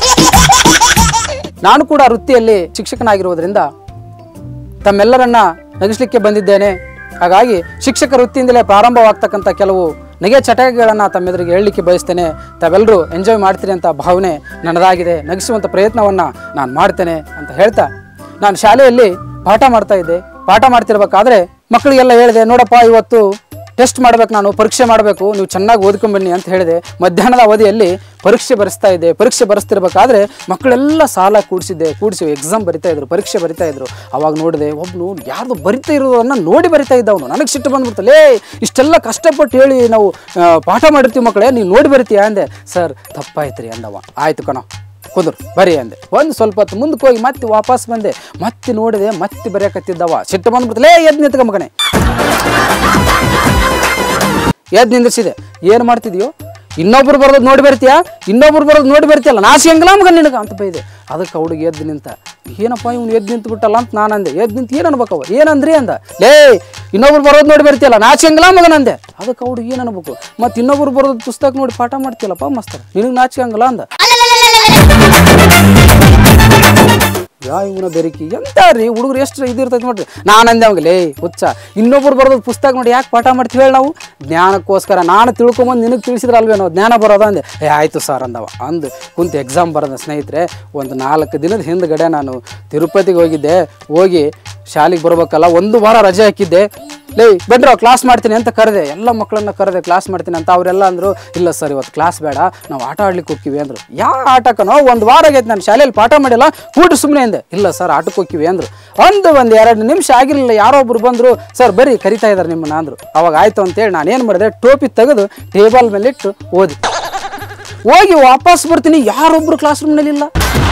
ನಾನು ಕೂಡ ವೃತ್ತಿಯಲ್ಲಿ ಶಿಕ್ಷಕನಾಗಿರುವುದರಿಂದ ತಮ್ಮೆಲ್ಲರನ್ನ ನಗಿಸ್ಲಿಕ್ಕೆ ಬಂದಿದ್ದೇನೆ ಹಾಗಾಗಿ ಶಿಕ್ಷಕ ವೃತ್ತಿಯಿಂದಲೇ ಪ್ರಾರಂಭವಾಗ್ತಕ್ಕಂಥ ಕೆಲವು ನಗೆ ಚಟಗಳನ್ನು ತಮ್ಮೆದುರಿಗೆ ಹೇಳಲಿಕ್ಕೆ ಬಯಸ್ತೇನೆ ತಾವೆಲ್ಲರೂ ಎಂಜಾಯ್ ಮಾಡ್ತೀರಿ ಅಂತ ಭಾವನೆ ನನ್ನದಾಗಿದೆ ನಗಿಸುವಂಥ ಪ್ರಯತ್ನವನ್ನು ನಾನು ಮಾಡ್ತೇನೆ ಅಂತ ಹೇಳ್ತಾ ನಾನು ಶಾಲೆಯಲ್ಲಿ ಪಾಠ ಮಾಡ್ತಾ ಇದ್ದೆ ಪಾಠ ಮಾಡ್ತಿರ್ಬೇಕಾದ್ರೆ ಮಕ್ಕಳಿಗೆಲ್ಲ ಹೇಳಿದೆ ನೋಡಪ್ಪ ಇವತ್ತು ಟೆಸ್ಟ್ ಮಾಡ್ಬೇಕು ನಾನು ಪರೀಕ್ಷೆ ಮಾಡಬೇಕು ನೀವು ಚೆನ್ನಾಗಿ ಓದ್ಕೊಂಬನ್ನಿ ಅಂತ ಹೇಳಿದೆ ಮಧ್ಯಾಹ್ನದ ಅವಧಿಯಲ್ಲಿ ಪರೀಕ್ಷೆ ಬರೆಸ್ತಾ ಇದ್ದೆ ಪರೀಕ್ಷೆ ಬರೆಸ್ತಿರ್ಬೇಕಾದ್ರೆ ಮಕ್ಕಳೆಲ್ಲ ಸಾಲ ಕೂಡಿಸಿದ್ದೆ ಕೂಡಿಸಿ ಎಕ್ಸಾಮ್ ಬರಿತಾ ಇದ್ರು ಪರೀಕ್ಷೆ ಬರಿತಾ ಇದ್ರು ಅವಾಗ ನೋಡಿದೆ ಒಬ್ನು ಯಾರ್ದು ಬರಿತಾ ಇರೋದನ್ನ ನೋಡಿ ಬರಿತಾ ಇದ್ದವನು ನನಗೆ ಸಿಟ್ಟು ಬಂದ್ಬಿಡ್ತು ಲೇ ಇಷ್ಟೆಲ್ಲ ಕಷ್ಟಪಟ್ಟು ಹೇಳಿ ನಾವು ಆ, ಪಾಠ ಮಾಡಿರ್ತೀವಿ ಮಕ್ಕಳೇ ನೀವು ನೋಡಿ ಬರಿತೀಯಾ ಅಂದೆ ಸರ್ ತಪ್ಪಾಯ್ತು ರೀ ಅಂದವ ಆಯ್ತು ಕಣೋ ಕುದುರು ಬರಿ ಅಂದೆ ಒಂದು ಸ್ವಲ್ಪ ಹೊತ್ತು ಮುಂದಕ್ಕೆ ಹೋಗಿ ಮತ್ತೆ ವಾಪಸ್ ಬಂದೆ ಮತ್ತೆ ನೋಡಿದೆ ಮತ್ತೆ ಬರೆಯಕತ್ತಿದ್ದವ ಸಿಟ್ಟು ಬಂದ್ಬಿಡ್ತು ಲೇ ಎದ್ದು ನಿಂತ್ಕ ಮಗನೇ ಎದ್ದು ನಿಂದಿಸಿದೆ ಏನು ಮಾಡ್ತಿದ್ಯೋ ಇನ್ನೊಬ್ರು ಬರೋದು ನೋಡಿ ಬರ್ತೀಯಾ ಇನ್ನೊಬ್ರು ಬರೋದು ನೋಡಿ ಬರ್ತೀಯಲ್ಲ ನಾಸಿ ಹಂಗಲ್ಲ ಮಗ ನಿನಗೆ ಅಂತ ಬೈದೆ ಅದಕ್ಕೆ ಹುಡುಗಿ ಎದ್ದು ನಿಂತ ಏನಪ್ಪ ಇವ್ನು ಎದ್ದು ನಿಂತು ಬಿಟ್ಟಲ್ಲ ಅಂತ ನಾನು ಅಂದೆ ಎದ್ದು ನಿಂತು ಏನು ಅನ್ಬೇಕವ ಏನಂದ್ರಿ ಅಂದ ಲೇ ಇನ್ನೊಬ್ರು ಬರೋದು ನೋಡಿ ಬರ್ತೀಯಲ್ಲ ನಾಚಿ ಹಂಗಲ್ಲ ಮಗನಂದೆ ಅದಕ್ಕೆ ಹುಡುಗಿ ಏನು ಅನ್ಬೇಕು ಮತ್ತು ಇನ್ನೊಬ್ರು ಬರೋದು ಪುಸ್ತಕ ನೋಡಿ ಪಾಠ ಮಾಡ್ತೀಯಲ್ಲಪ್ಪ ಮಸ್ತರ ನಿನಗೆ ನಾಚಿಕೆ ಹಂಗಲ್ಲ ಅಂದ ಯಾ ಇವನ ಬೆರಿಕಿ ಎಂತ ರೀ ಹುಡುಗರು ಎಷ್ಟು ಇದು ಇರ್ತೈತೆ ನೋಡ್ರಿ ನಾನು ಅಂದೆ ಅವಂಗೆ ಲೇ ಹುಚ್ಚ ಇನ್ನೊಬ್ರು ಬರೋದು ಪುಸ್ತಕ ನೋಡಿ ಯಾಕೆ ಪಾಠ ಮಾಡ್ತೀವಿ ಹೇಳಿ ನಾವು ಜ್ಞಾನಕ್ಕೋಸ್ಕರ ನಾನು ತಿಳ್ಕೊಂಬಂದು ನಿನಗೆ ತಿಳಿಸಿದ್ರೆ ಅಲ್ವೇನೋ ಜ್ಞಾನ ಬರೋದ ಅಂದೆ ಏ ಆಯಿತು ಸರ್ ಅಂದವ ಅಂದು ಕುಂತು ಎಕ್ಸಾಮ್ ಬರೋದ ಸ್ನೇಹಿತರೆ ಒಂದು ನಾಲ್ಕು ದಿನದ ಹಿಂದ್ಗಡೆ ನಾನು ತಿರುಪತಿಗೆ ಹೋಗಿದ್ದೆ ಹೋಗಿ ಶಾಲೆಗೆ ಬರ್ಬೇಕಲ್ಲ ಒಂದು ವಾರ ರಜೆ ಹಾಕಿದ್ದೆ ಲೇ ಬನ್ರೋ ಕ್ಲಾಸ್ ಮಾಡ್ತೀನಿ ಅಂತ ಕರೆದೆ ಎಲ್ಲ ಮಕ್ಕಳನ್ನ ಕರೆದೆ ಕ್ಲಾಸ್ ಮಾಡ್ತೀನಿ ಅಂತ ಅವರೆಲ್ಲ ಅಂದರು ಇಲ್ಲ ಸರ್ ಇವತ್ತು ಕ್ಲಾಸ್ ಬೇಡ ನಾವು ಆಟ ಆಡ್ಲಿಕ್ಕೆ ಹೋಗ್ತೀವಿ ಅಂದರು ಯಾವ ಆಟಕ್ಕನೋ ಒಂದು ವಾರ ಆಗೈತೆ ನಾನು ಶಾಲೆಯಲ್ಲಿ ಪಾಠ ಮಾಡಿಲ್ಲ ಕೂಟು ಸುಮ್ಮನೆ ಅಂದೆ ಇಲ್ಲ ಸರ್ ಆಟಕ್ಕೆ ಹೋಗ್ತೀವಿ ಅಂದರು ಒಂದು ಒಂದು ಎರಡು ನಿಮಿಷ ಆಗಿರಲಿಲ್ಲ ಯಾರೋ ಒಬ್ರು ಬಂದರು ಸರ್ ಬರೀ ಕರಿತಾ ಇದ್ದಾರೆ ನಿಮ್ಮನ್ನ ಅಂದರು ಅವಾಗ ಆಯಿತು ಅಂತೇಳಿ ನಾನು ಏನು ಮಾಡಿದೆ ಟೋಪಿ ತೆಗೆದು ಟೇಬಲ್ ಮೇಲೆ ಇಟ್ಟು ಓದಿ ಹೋಗಿ ವಾಪಸ್ ಬರ್ತೀನಿ ಯಾರೊಬ್ರು ಕ್ಲಾಸ್ ರೂಮ್ನಲ್ಲಿ ಇಲ್ಲ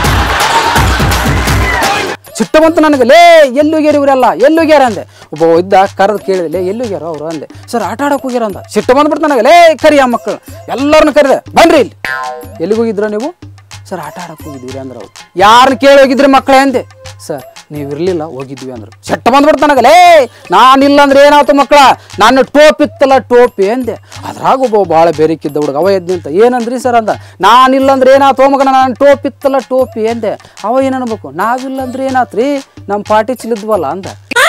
ಸಿಟ್ಟು ಬಂತು ನನಗೆ ಲೇ ಎಲ್ಲಿ ಹೋಗ್ಯಾರ ಇವರೆಲ್ಲ ಎಲ್ಲಿ ಹೋಗ್ಯಾರ ಅಂದೆ ಒಬ್ಬ ಇದ್ದ ಕರೆದು ಕೇಳಿದೆ ಲೇ ಎಲ್ಲಿ ಹೋಗ್ಯಾರ ಅವರು ಅಂದೆ ಸರ್ ಆಟ ಆಡಕ್ಕೆ ಹೋಗ್ಯಾರ ಅಂದ ಸಿಟ್ಟು ಬಂದ್ಬಿಡ್ತು ನನಗೆ ಲೇ ಕರಿ ಆ ಮಕ್ಕಳು ಎಲ್ಲರನ್ನ ಕರೆದೆ ಬನ್ರಿ ಇಲ್ಲಿ ಎಲ್ಲಿಗೆ ಹೋಗಿದ್ರ ನೀವು ಸರ್ ಆಟ ಆಡಕ್ಕೆ ಹೋಗಿದ್ವಿ ಅಂದ್ರೆ ಅವ್ರು ಯಾರನ್ನ ಕೇಳಿ ಹೋಗಿದ್ರಿ ಮಕ್ಕಳೇ ಅಂದೆ ಸರ್ ನೀವು ಇರಲಿಲ್ಲ ಹೋಗಿದ್ವಿ ಅಂದ್ರು ಸಿಟ್ಟು ಬಂದ್ಬಿಡ್ತು ನನಗೆ ಲೇ ನಾನಿಲ್ಲ ಅಂದ್ರೆ ಏನಾಯ್ತು ಮಕ್ಕಳ ನಾನು ಟೋಪ್ ಇತ್ತಲ್ಲ ಟೋಪಿ ಅಂದೆ ಅದ್ರಾಗ ಒಬ್ಬ ಭಾಳ ಬೇರೆಕ್ಕಿದ್ದ ಹುಡುಗ ಅವ ಎದ್ದು ನಿಂತ ಏನಂದ್ರಿ ಸರ್ ಅಂದ ನಾನಿಲ್ಲ ಅಂದ್ರೆ ಏನಾಯ್ತು ಮಗನ ನಾನು ಟೋಪ್ ಇತ್ತಲ್ಲ ಟೋಪಿ ಅಂದೆ ಅವ ಏನು ಅನ್ಬೇಕು ನಾವಿಲ್ಲ ಅಂದ್ರೆ ಏನಾತ್ರಿ ನಮ್ಮ ಪಾರ್ಟಿ ಚಿಲಿದ್ವಲ್ಲ ಅಂದ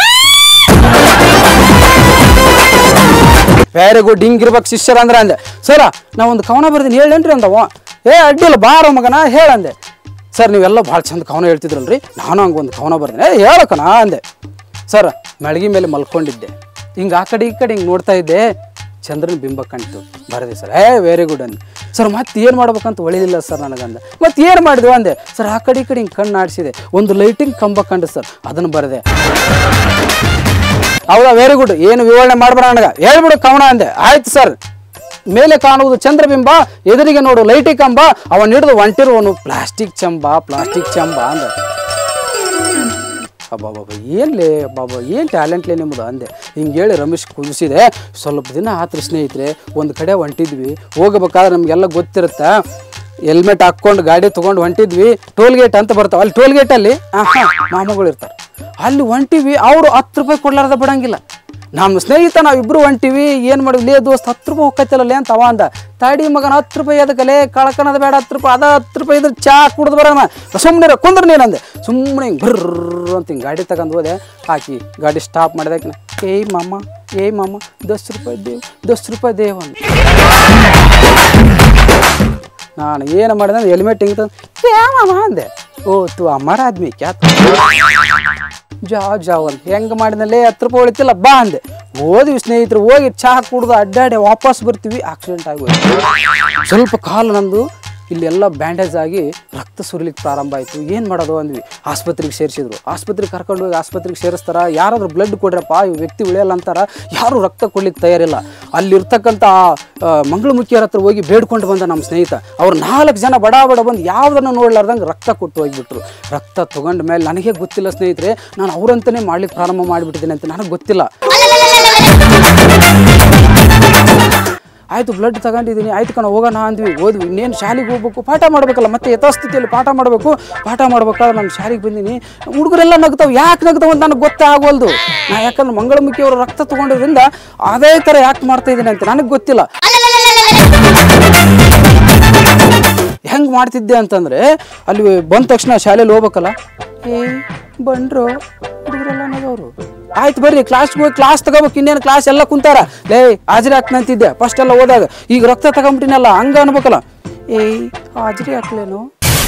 ವೆರಿ ಗುಡ್ ಹಿಂಗಿರ್ಬೇಕು ಶಿಷ್ಯರ ಅಂದ್ರೆ ಅಂದೆ ಸರ ನಾ ಒಂದು ಕವನ ಬರ್ದೀನಿ ಹೇಳೇನ್ರಿ ಅಂದವ ಏ ಅಡ್ಡಿಲ್ಲ ಬಾರೋ ಮಗನ ಹೇಳಂದೆ ಸರ್ ನೀವೆಲ್ಲ ಭಾಳ ಚಂದ ಕವನ ಹೇಳ್ತಿದ್ರಲ್ರಿ ನಾನು ಹಂಗೆ ಒಂದು ಕವನ ಬರ್ದೇನೆ ಏ ಹೇಳಕನ ಅಂದೆ ಸರ್ ಮೆಳಗಿ ಮೇಲೆ ಮಲ್ಕೊಂಡಿದ್ದೆ ಹಿಂಗೆ ಆ ಕಡೆ ಈ ಕಡೆ ಹಿಂಗೆ ನೋಡ್ತಾ ಇದ್ದೆ ಚಂದ್ರನ ಬಿಂಬ ಕಾಣ್ತು ಬರದೆ ಸರ್ ಏ ವೆರಿ ಗುಡ್ ಅಂದೆ ಸರ್ ಮತ್ತೆ ಏನು ಮಾಡ್ಬೇಕಂತ ಒಳಿಲಿಲ್ಲ ಸರ್ ನನಗಂದೆ ಮತ್ತೆ ಏನು ಮಾಡಿದ್ವು ಅಂದೆ ಸರ್ ಆ ಕಡೆ ಈ ಕಡೆ ಹಿಂಗೆ ಕಣ್ಣು ಆಡಿಸಿದೆ ಒಂದು ಲೈಟಿಂಗ್ ಕಂಬ ಕಂಡು ಸರ್ ಅದನ್ನು ಬರದೆ ಹೌದಾ ವೆರಿ ಗುಡ್ ಏನು ವಿವರಣೆ ಮಾಡ್ಬೇಡ ನನಗೆ ಹೇಳ್ಬಿಡು ಕವನ ಅಂದೆ ಆಯ್ತು ಸರ್ ಮೇಲೆ ಕಾಣುವುದು ಚಂದ್ರಬಿಂಬ ಎದುರಿಗೆ ನೋಡು ಲೈಟಿ ಕಂಬ ಅವನ್ ಹಿಡಿದು ಹೊಂಟಿರುವನು ಪ್ಲಾಸ್ಟಿಕ್ ಚಂಬ ಪ್ಲಾಸ್ಟಿಕ್ ಚಂಬ ಅಂದ ಅಬ್ಬಾಬಾಬ ಏನ್ಲೇ ಅಬ್ಬಾಬಾ ಏನು ಟ್ಯಾಲೆಂಟ್ಲೇ ನಿಮ್ಮದು ಅಂದೆ ಹಿಂಗೆ ಹೇಳಿ ರಮೇಶ್ ಕುದಿಸಿದೆ ಸ್ವಲ್ಪ ದಿನ ಆತ್ರಿ ಸ್ನೇಹಿತರೆ ಒಂದು ಕಡೆ ಹೊಂಟಿದ್ವಿ ಹೋಗಬೇಕಾದ್ರೆ ನಮಗೆಲ್ಲ ಗೊತ್ತಿರುತ್ತೆ ಹೆಲ್ಮೆಟ್ ಹಾಕ್ಕೊಂಡು ಗಾಡಿ ತೊಗೊಂಡು ಹೊಂಟಿದ್ವಿ ಟೋಲ್ ಗೇಟ್ ಅಂತ ಬರ್ತಾವೆ ಅಲ್ಲಿ ಟೋಲ್ ಗೇಟಲ್ಲಿ ಹಾಂ ಮಾಮಗಳು ಇರ್ತಾರೆ ಅಲ್ಲಿ ಹೊಂಟಿವಿ ಅವರು ಹತ್ತು ರೂಪಾಯಿ ಕೊಡ್ಲಾರ್ದ ಬಿಡಂಗಿಲ್ಲ ನಮ್ಮ ಸ್ನೇಹಿತ ನಾವಿಬ್ರು ಹೊಂಟಿವಿ ಏನು ಮಾಡಿದ್ವಿ ಲೇ ದೋಸ್ತ್ ಹತ್ತು ರೂಪಾಯಿ ಹೋಗ್ಕೈತಲ್ಲ ಅಂತ ಅವ ಅಂದ ತಾಡಿ ಮಗನ ಹತ್ತು ರೂಪಾಯಿ ಅದಕ್ಕಲೆ ಕಳ್ಕನದ ಬೇಡ ಹತ್ತು ರೂಪಾಯಿ ಅದ ಹತ್ತು ರೂಪಾಯಿ ಇದ್ರೆ ಚಾ ಕುಡ್ದು ಬರೋಣ ಸುಮ್ಮನೆ ಕುಂದ್ರ ನೀನಂದೆ ಸುಮ್ಮನೆ ಹಿಂಗೆ ಬರ್ರ ಅಂತ ಹಿಂಗೆ ಗಾಡಿ ತಗೊಂಡು ಹೋದೆ ಹಾಕಿ ಗಾಡಿ ಸ್ಟಾಪ್ ಮಾಡಿದಾಕಿನ ಏಯ್ ಮಾಮ ಏಯ್ ಮಾಮ ದಸ್ ರೂಪಾಯಿ ದೇವ್ ದಸ್ ರೂಪಾಯಿ ದೇವ್ ಅಂದ ನಾನು ಏನು ಮಾಡಿದೆ ಅಂದ್ರೆ ಹೆಲ್ಮೆಟ್ ಹಿಂಗೆ ತಂದು ಏ ಮಾಮ ಅಂದೆ ಓ ತು ಅಮರ ಆದ್ಮಿ ಕ್ಯಾ ತು? ಜಾವ್ ಜಾವ್ ಅಂತ ಹೆಂಗೆ ಮಾಡಿದಲ್ಲಿ ಹತ್ತು ರೂಪಾಯಿ ಉಳಿತಿಲ್ಲ ಬಾ ಅಂದೆ ಓದಿವಿ ಸ್ನೇಹಿತರು ಹೋಗಿ ಚಹಾ ಕುಡ್ದು ಅಡ್ಡಾಡಿ ವಾಪಸ್ ಬರ್ತೀವಿ ಆಕ್ಸಿಡೆಂಟ್ ಆಗೋಯ್ತು ಸ್ವಲ್ಪ ಕಾಲು ನಂದು ಇಲ್ಲೆಲ್ಲ ಬ್ಯಾಂಡೇಜ್ ಆಗಿ ರಕ್ತ ಸುರಿಲಿಕ್ಕೆ ಪ್ರಾರಂಭ ಆಯಿತು ಏನು ಮಾಡೋದು ಅಂದ್ವಿ ಆಸ್ಪತ್ರೆಗೆ ಸೇರಿಸಿದ್ರು ಆಸ್ಪತ್ರೆಗೆ ಕರ್ಕೊಂಡು ಹೋಗಿ ಆಸ್ಪತ್ರೆಗೆ ಸೇರಿಸ್ತಾರ ಯಾರಾದ್ರೂ ಬ್ಲಡ್ ಕೊಡ್ರಪ್ಪ ಈ ವ್ಯಕ್ತಿ ಉಳಿಯಲ್ಲ ಅಂತಾರ ಯಾರು ರಕ್ತ ಕೊಡ್ಲಿಕ್ಕೆ ತಯಾರಿಲ್ಲ ಅಲ್ಲಿರ್ತಕ್ಕಂಥ ಆ, ಮಂಗಳಮುಖಿಯರ ಹತ್ರ ಹೋಗಿ ಬೇಡ್ಕೊಂಡು ಬಂದ ನಮ್ಮ ಸ್ನೇಹಿತ ಅವ್ರು ನಾಲ್ಕು ಜನ ಬಡ ಬಡ ಬಂದು ಯಾವುದನ್ನು ನೋಡ್ಲಾರ್ದಂಗೆ ರಕ್ತ ಕೊಟ್ಟು ಹೋಗಿಬಿಟ್ರು ರಕ್ತ ತೊಗೊಂಡ ಮೇಲೆ ನನಗೆ ಗೊತ್ತಿಲ್ಲ ಸ್ನೇಹಿತರೆ ನಾನು ಅವರಂತಲೇ ಮಾಡ್ಲಿಕ್ಕೆ ಪ್ರಾರಂಭ ಮಾಡಿಬಿಟ್ಟಿದ್ದೀನಿ ಅಂತ ನನಗೆ ಗೊತ್ತಿಲ್ಲ ಆಯ್ತು ಬ್ಲಡ್ ತಗೊಂಡಿದ್ದೀನಿ ಆಯ್ತು ಕಣ ಹೋಗೋಣ ಅಂದ್ವಿ ಓದ್ವಿ ಇನ್ನೇನು ಶಾಲೆಗೆ ಹೋಗ್ಬೇಕು ಪಾಠ ಮಾಡ್ಬೇಕಲ್ಲ ಮತ್ತೆ ಯಥಾಸ್ಥಿತಿಯಲ್ಲಿ ಪಾಠ ಮಾಡಬೇಕು ಪಾಠ ಮಾಡ್ಬೇಕಾದ್ರೆ ನಾನು ಶಾಲೆಗೆ ಬಂದೀನಿ ಹುಡುಗರೆಲ್ಲ ನಗ್ತಾವ್ ಯಾಕೆ ನಗ್ತಾವ ಅಂತ ನನಗೆ ಗೊತ್ತೇ ಆಗೋಲ್ದು ನಾ ಯಾಕಂದ್ರೆ ಮಂಗಳಮುಖಿ ಅವರು ರಕ್ತ ತಗೊಂಡಿದ್ರಿಂದ ಅದೇ ಥರ ಯಾಕೆ ಮಾಡ್ತಾ ಇದ್ದೀನಿ ಅಂತ ನನಗೆ ಗೊತ್ತಿಲ್ಲ ಹೆಂಗ್ ಮಾಡ್ತಿದ್ದೆ ಅಂತಂದ್ರೆ ಅಲ್ಲಿ ಬಂದ ತಕ್ಷಣ ಶಾಲೆಯಲ್ಲಿ ಹೋಗ್ಬೇಕಲ್ಲ ಏ ಬಂಡ್ರು ಹುಡುಗರೆಲ್ಲ ನಗವ್ರು ಆಯ್ತು ಬರ್ರಿ ಕ್ಲಾಸ್ಗೆ ಹೋಗಿ ಕ್ಲಾಸ್ ತಗೋಬೇಕು ಇನ್ನೇನು ಕ್ಲಾಸ್ ಎಲ್ಲ ಕುಂತಾರ ಲೇ ಹಾಜರಿ ಹಾಕ್ನಂತಿದ್ದೆ ಫಸ್ಟ್ ಎಲ್ಲ ಹೋದಾಗ ಈಗ ರಕ್ತ ತಗೊಂಬಿಟ್ಟಿನಲ್ಲ ಹಂಗ ಅನ್ಬೇಕಲ್ಲ ಏಯ್ ಹಾಜರಿ ಹಾಕ್ಲೇನು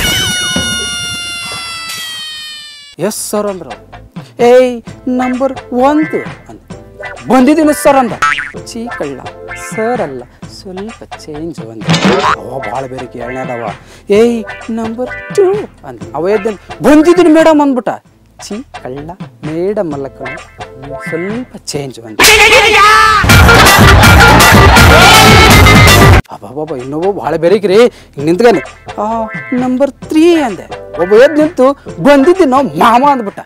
ಎಸ್ ಸರ್ ಅಂದ್ರು ಏಯ್ ನಂಬರ್ ಒಂದು ಅಂದ ಬಂದಿದ್ದೀನಿ ಸರ್ ಅಂದ ಚೀ ಕಳ್ಳ ಸರ್ ಅಲ್ಲ ಸ್ವಲ್ಪ ಚೇಂಜ್ ಒಂದ ಅವ ಭಾಳ ಬೇರೆ ಎರಡನೇದವ ಏಯ್ ನಂಬರ್ ಟೂ ಅಂದ ಅವ ಎದ್ದ ಬಂದಿದ್ದೀನಿ ಮೇಡಮ್ ಅಂದ್ಬಿಟ್ಟ ಚೀ ಕಳ್ಳ ಮೇಡಮ್ ಅಲ್ಲ ಕಳ್ಳ ಸ್ವಲ್ಪ ಚೇಂಜ್ ಬಂದ ಅಬ್ಬಬ್ಬ ಇನ್ನೊಬ್ಬ ಭಾಳ ಬೆರೀಕ್ರಿ ಹಿಂಗೆ ನಿಂತ್ಕೊಂಡು ಆ ನಂಬರ್ ತ್ರೀ ಅಂದೆ ಒಬ್ಬ ಎದ್ದು ನಿಂತು ಬಂದಿದ್ದೀನೋ ಮಾಮ ಅಂದ್ಬಿಟ್ಟ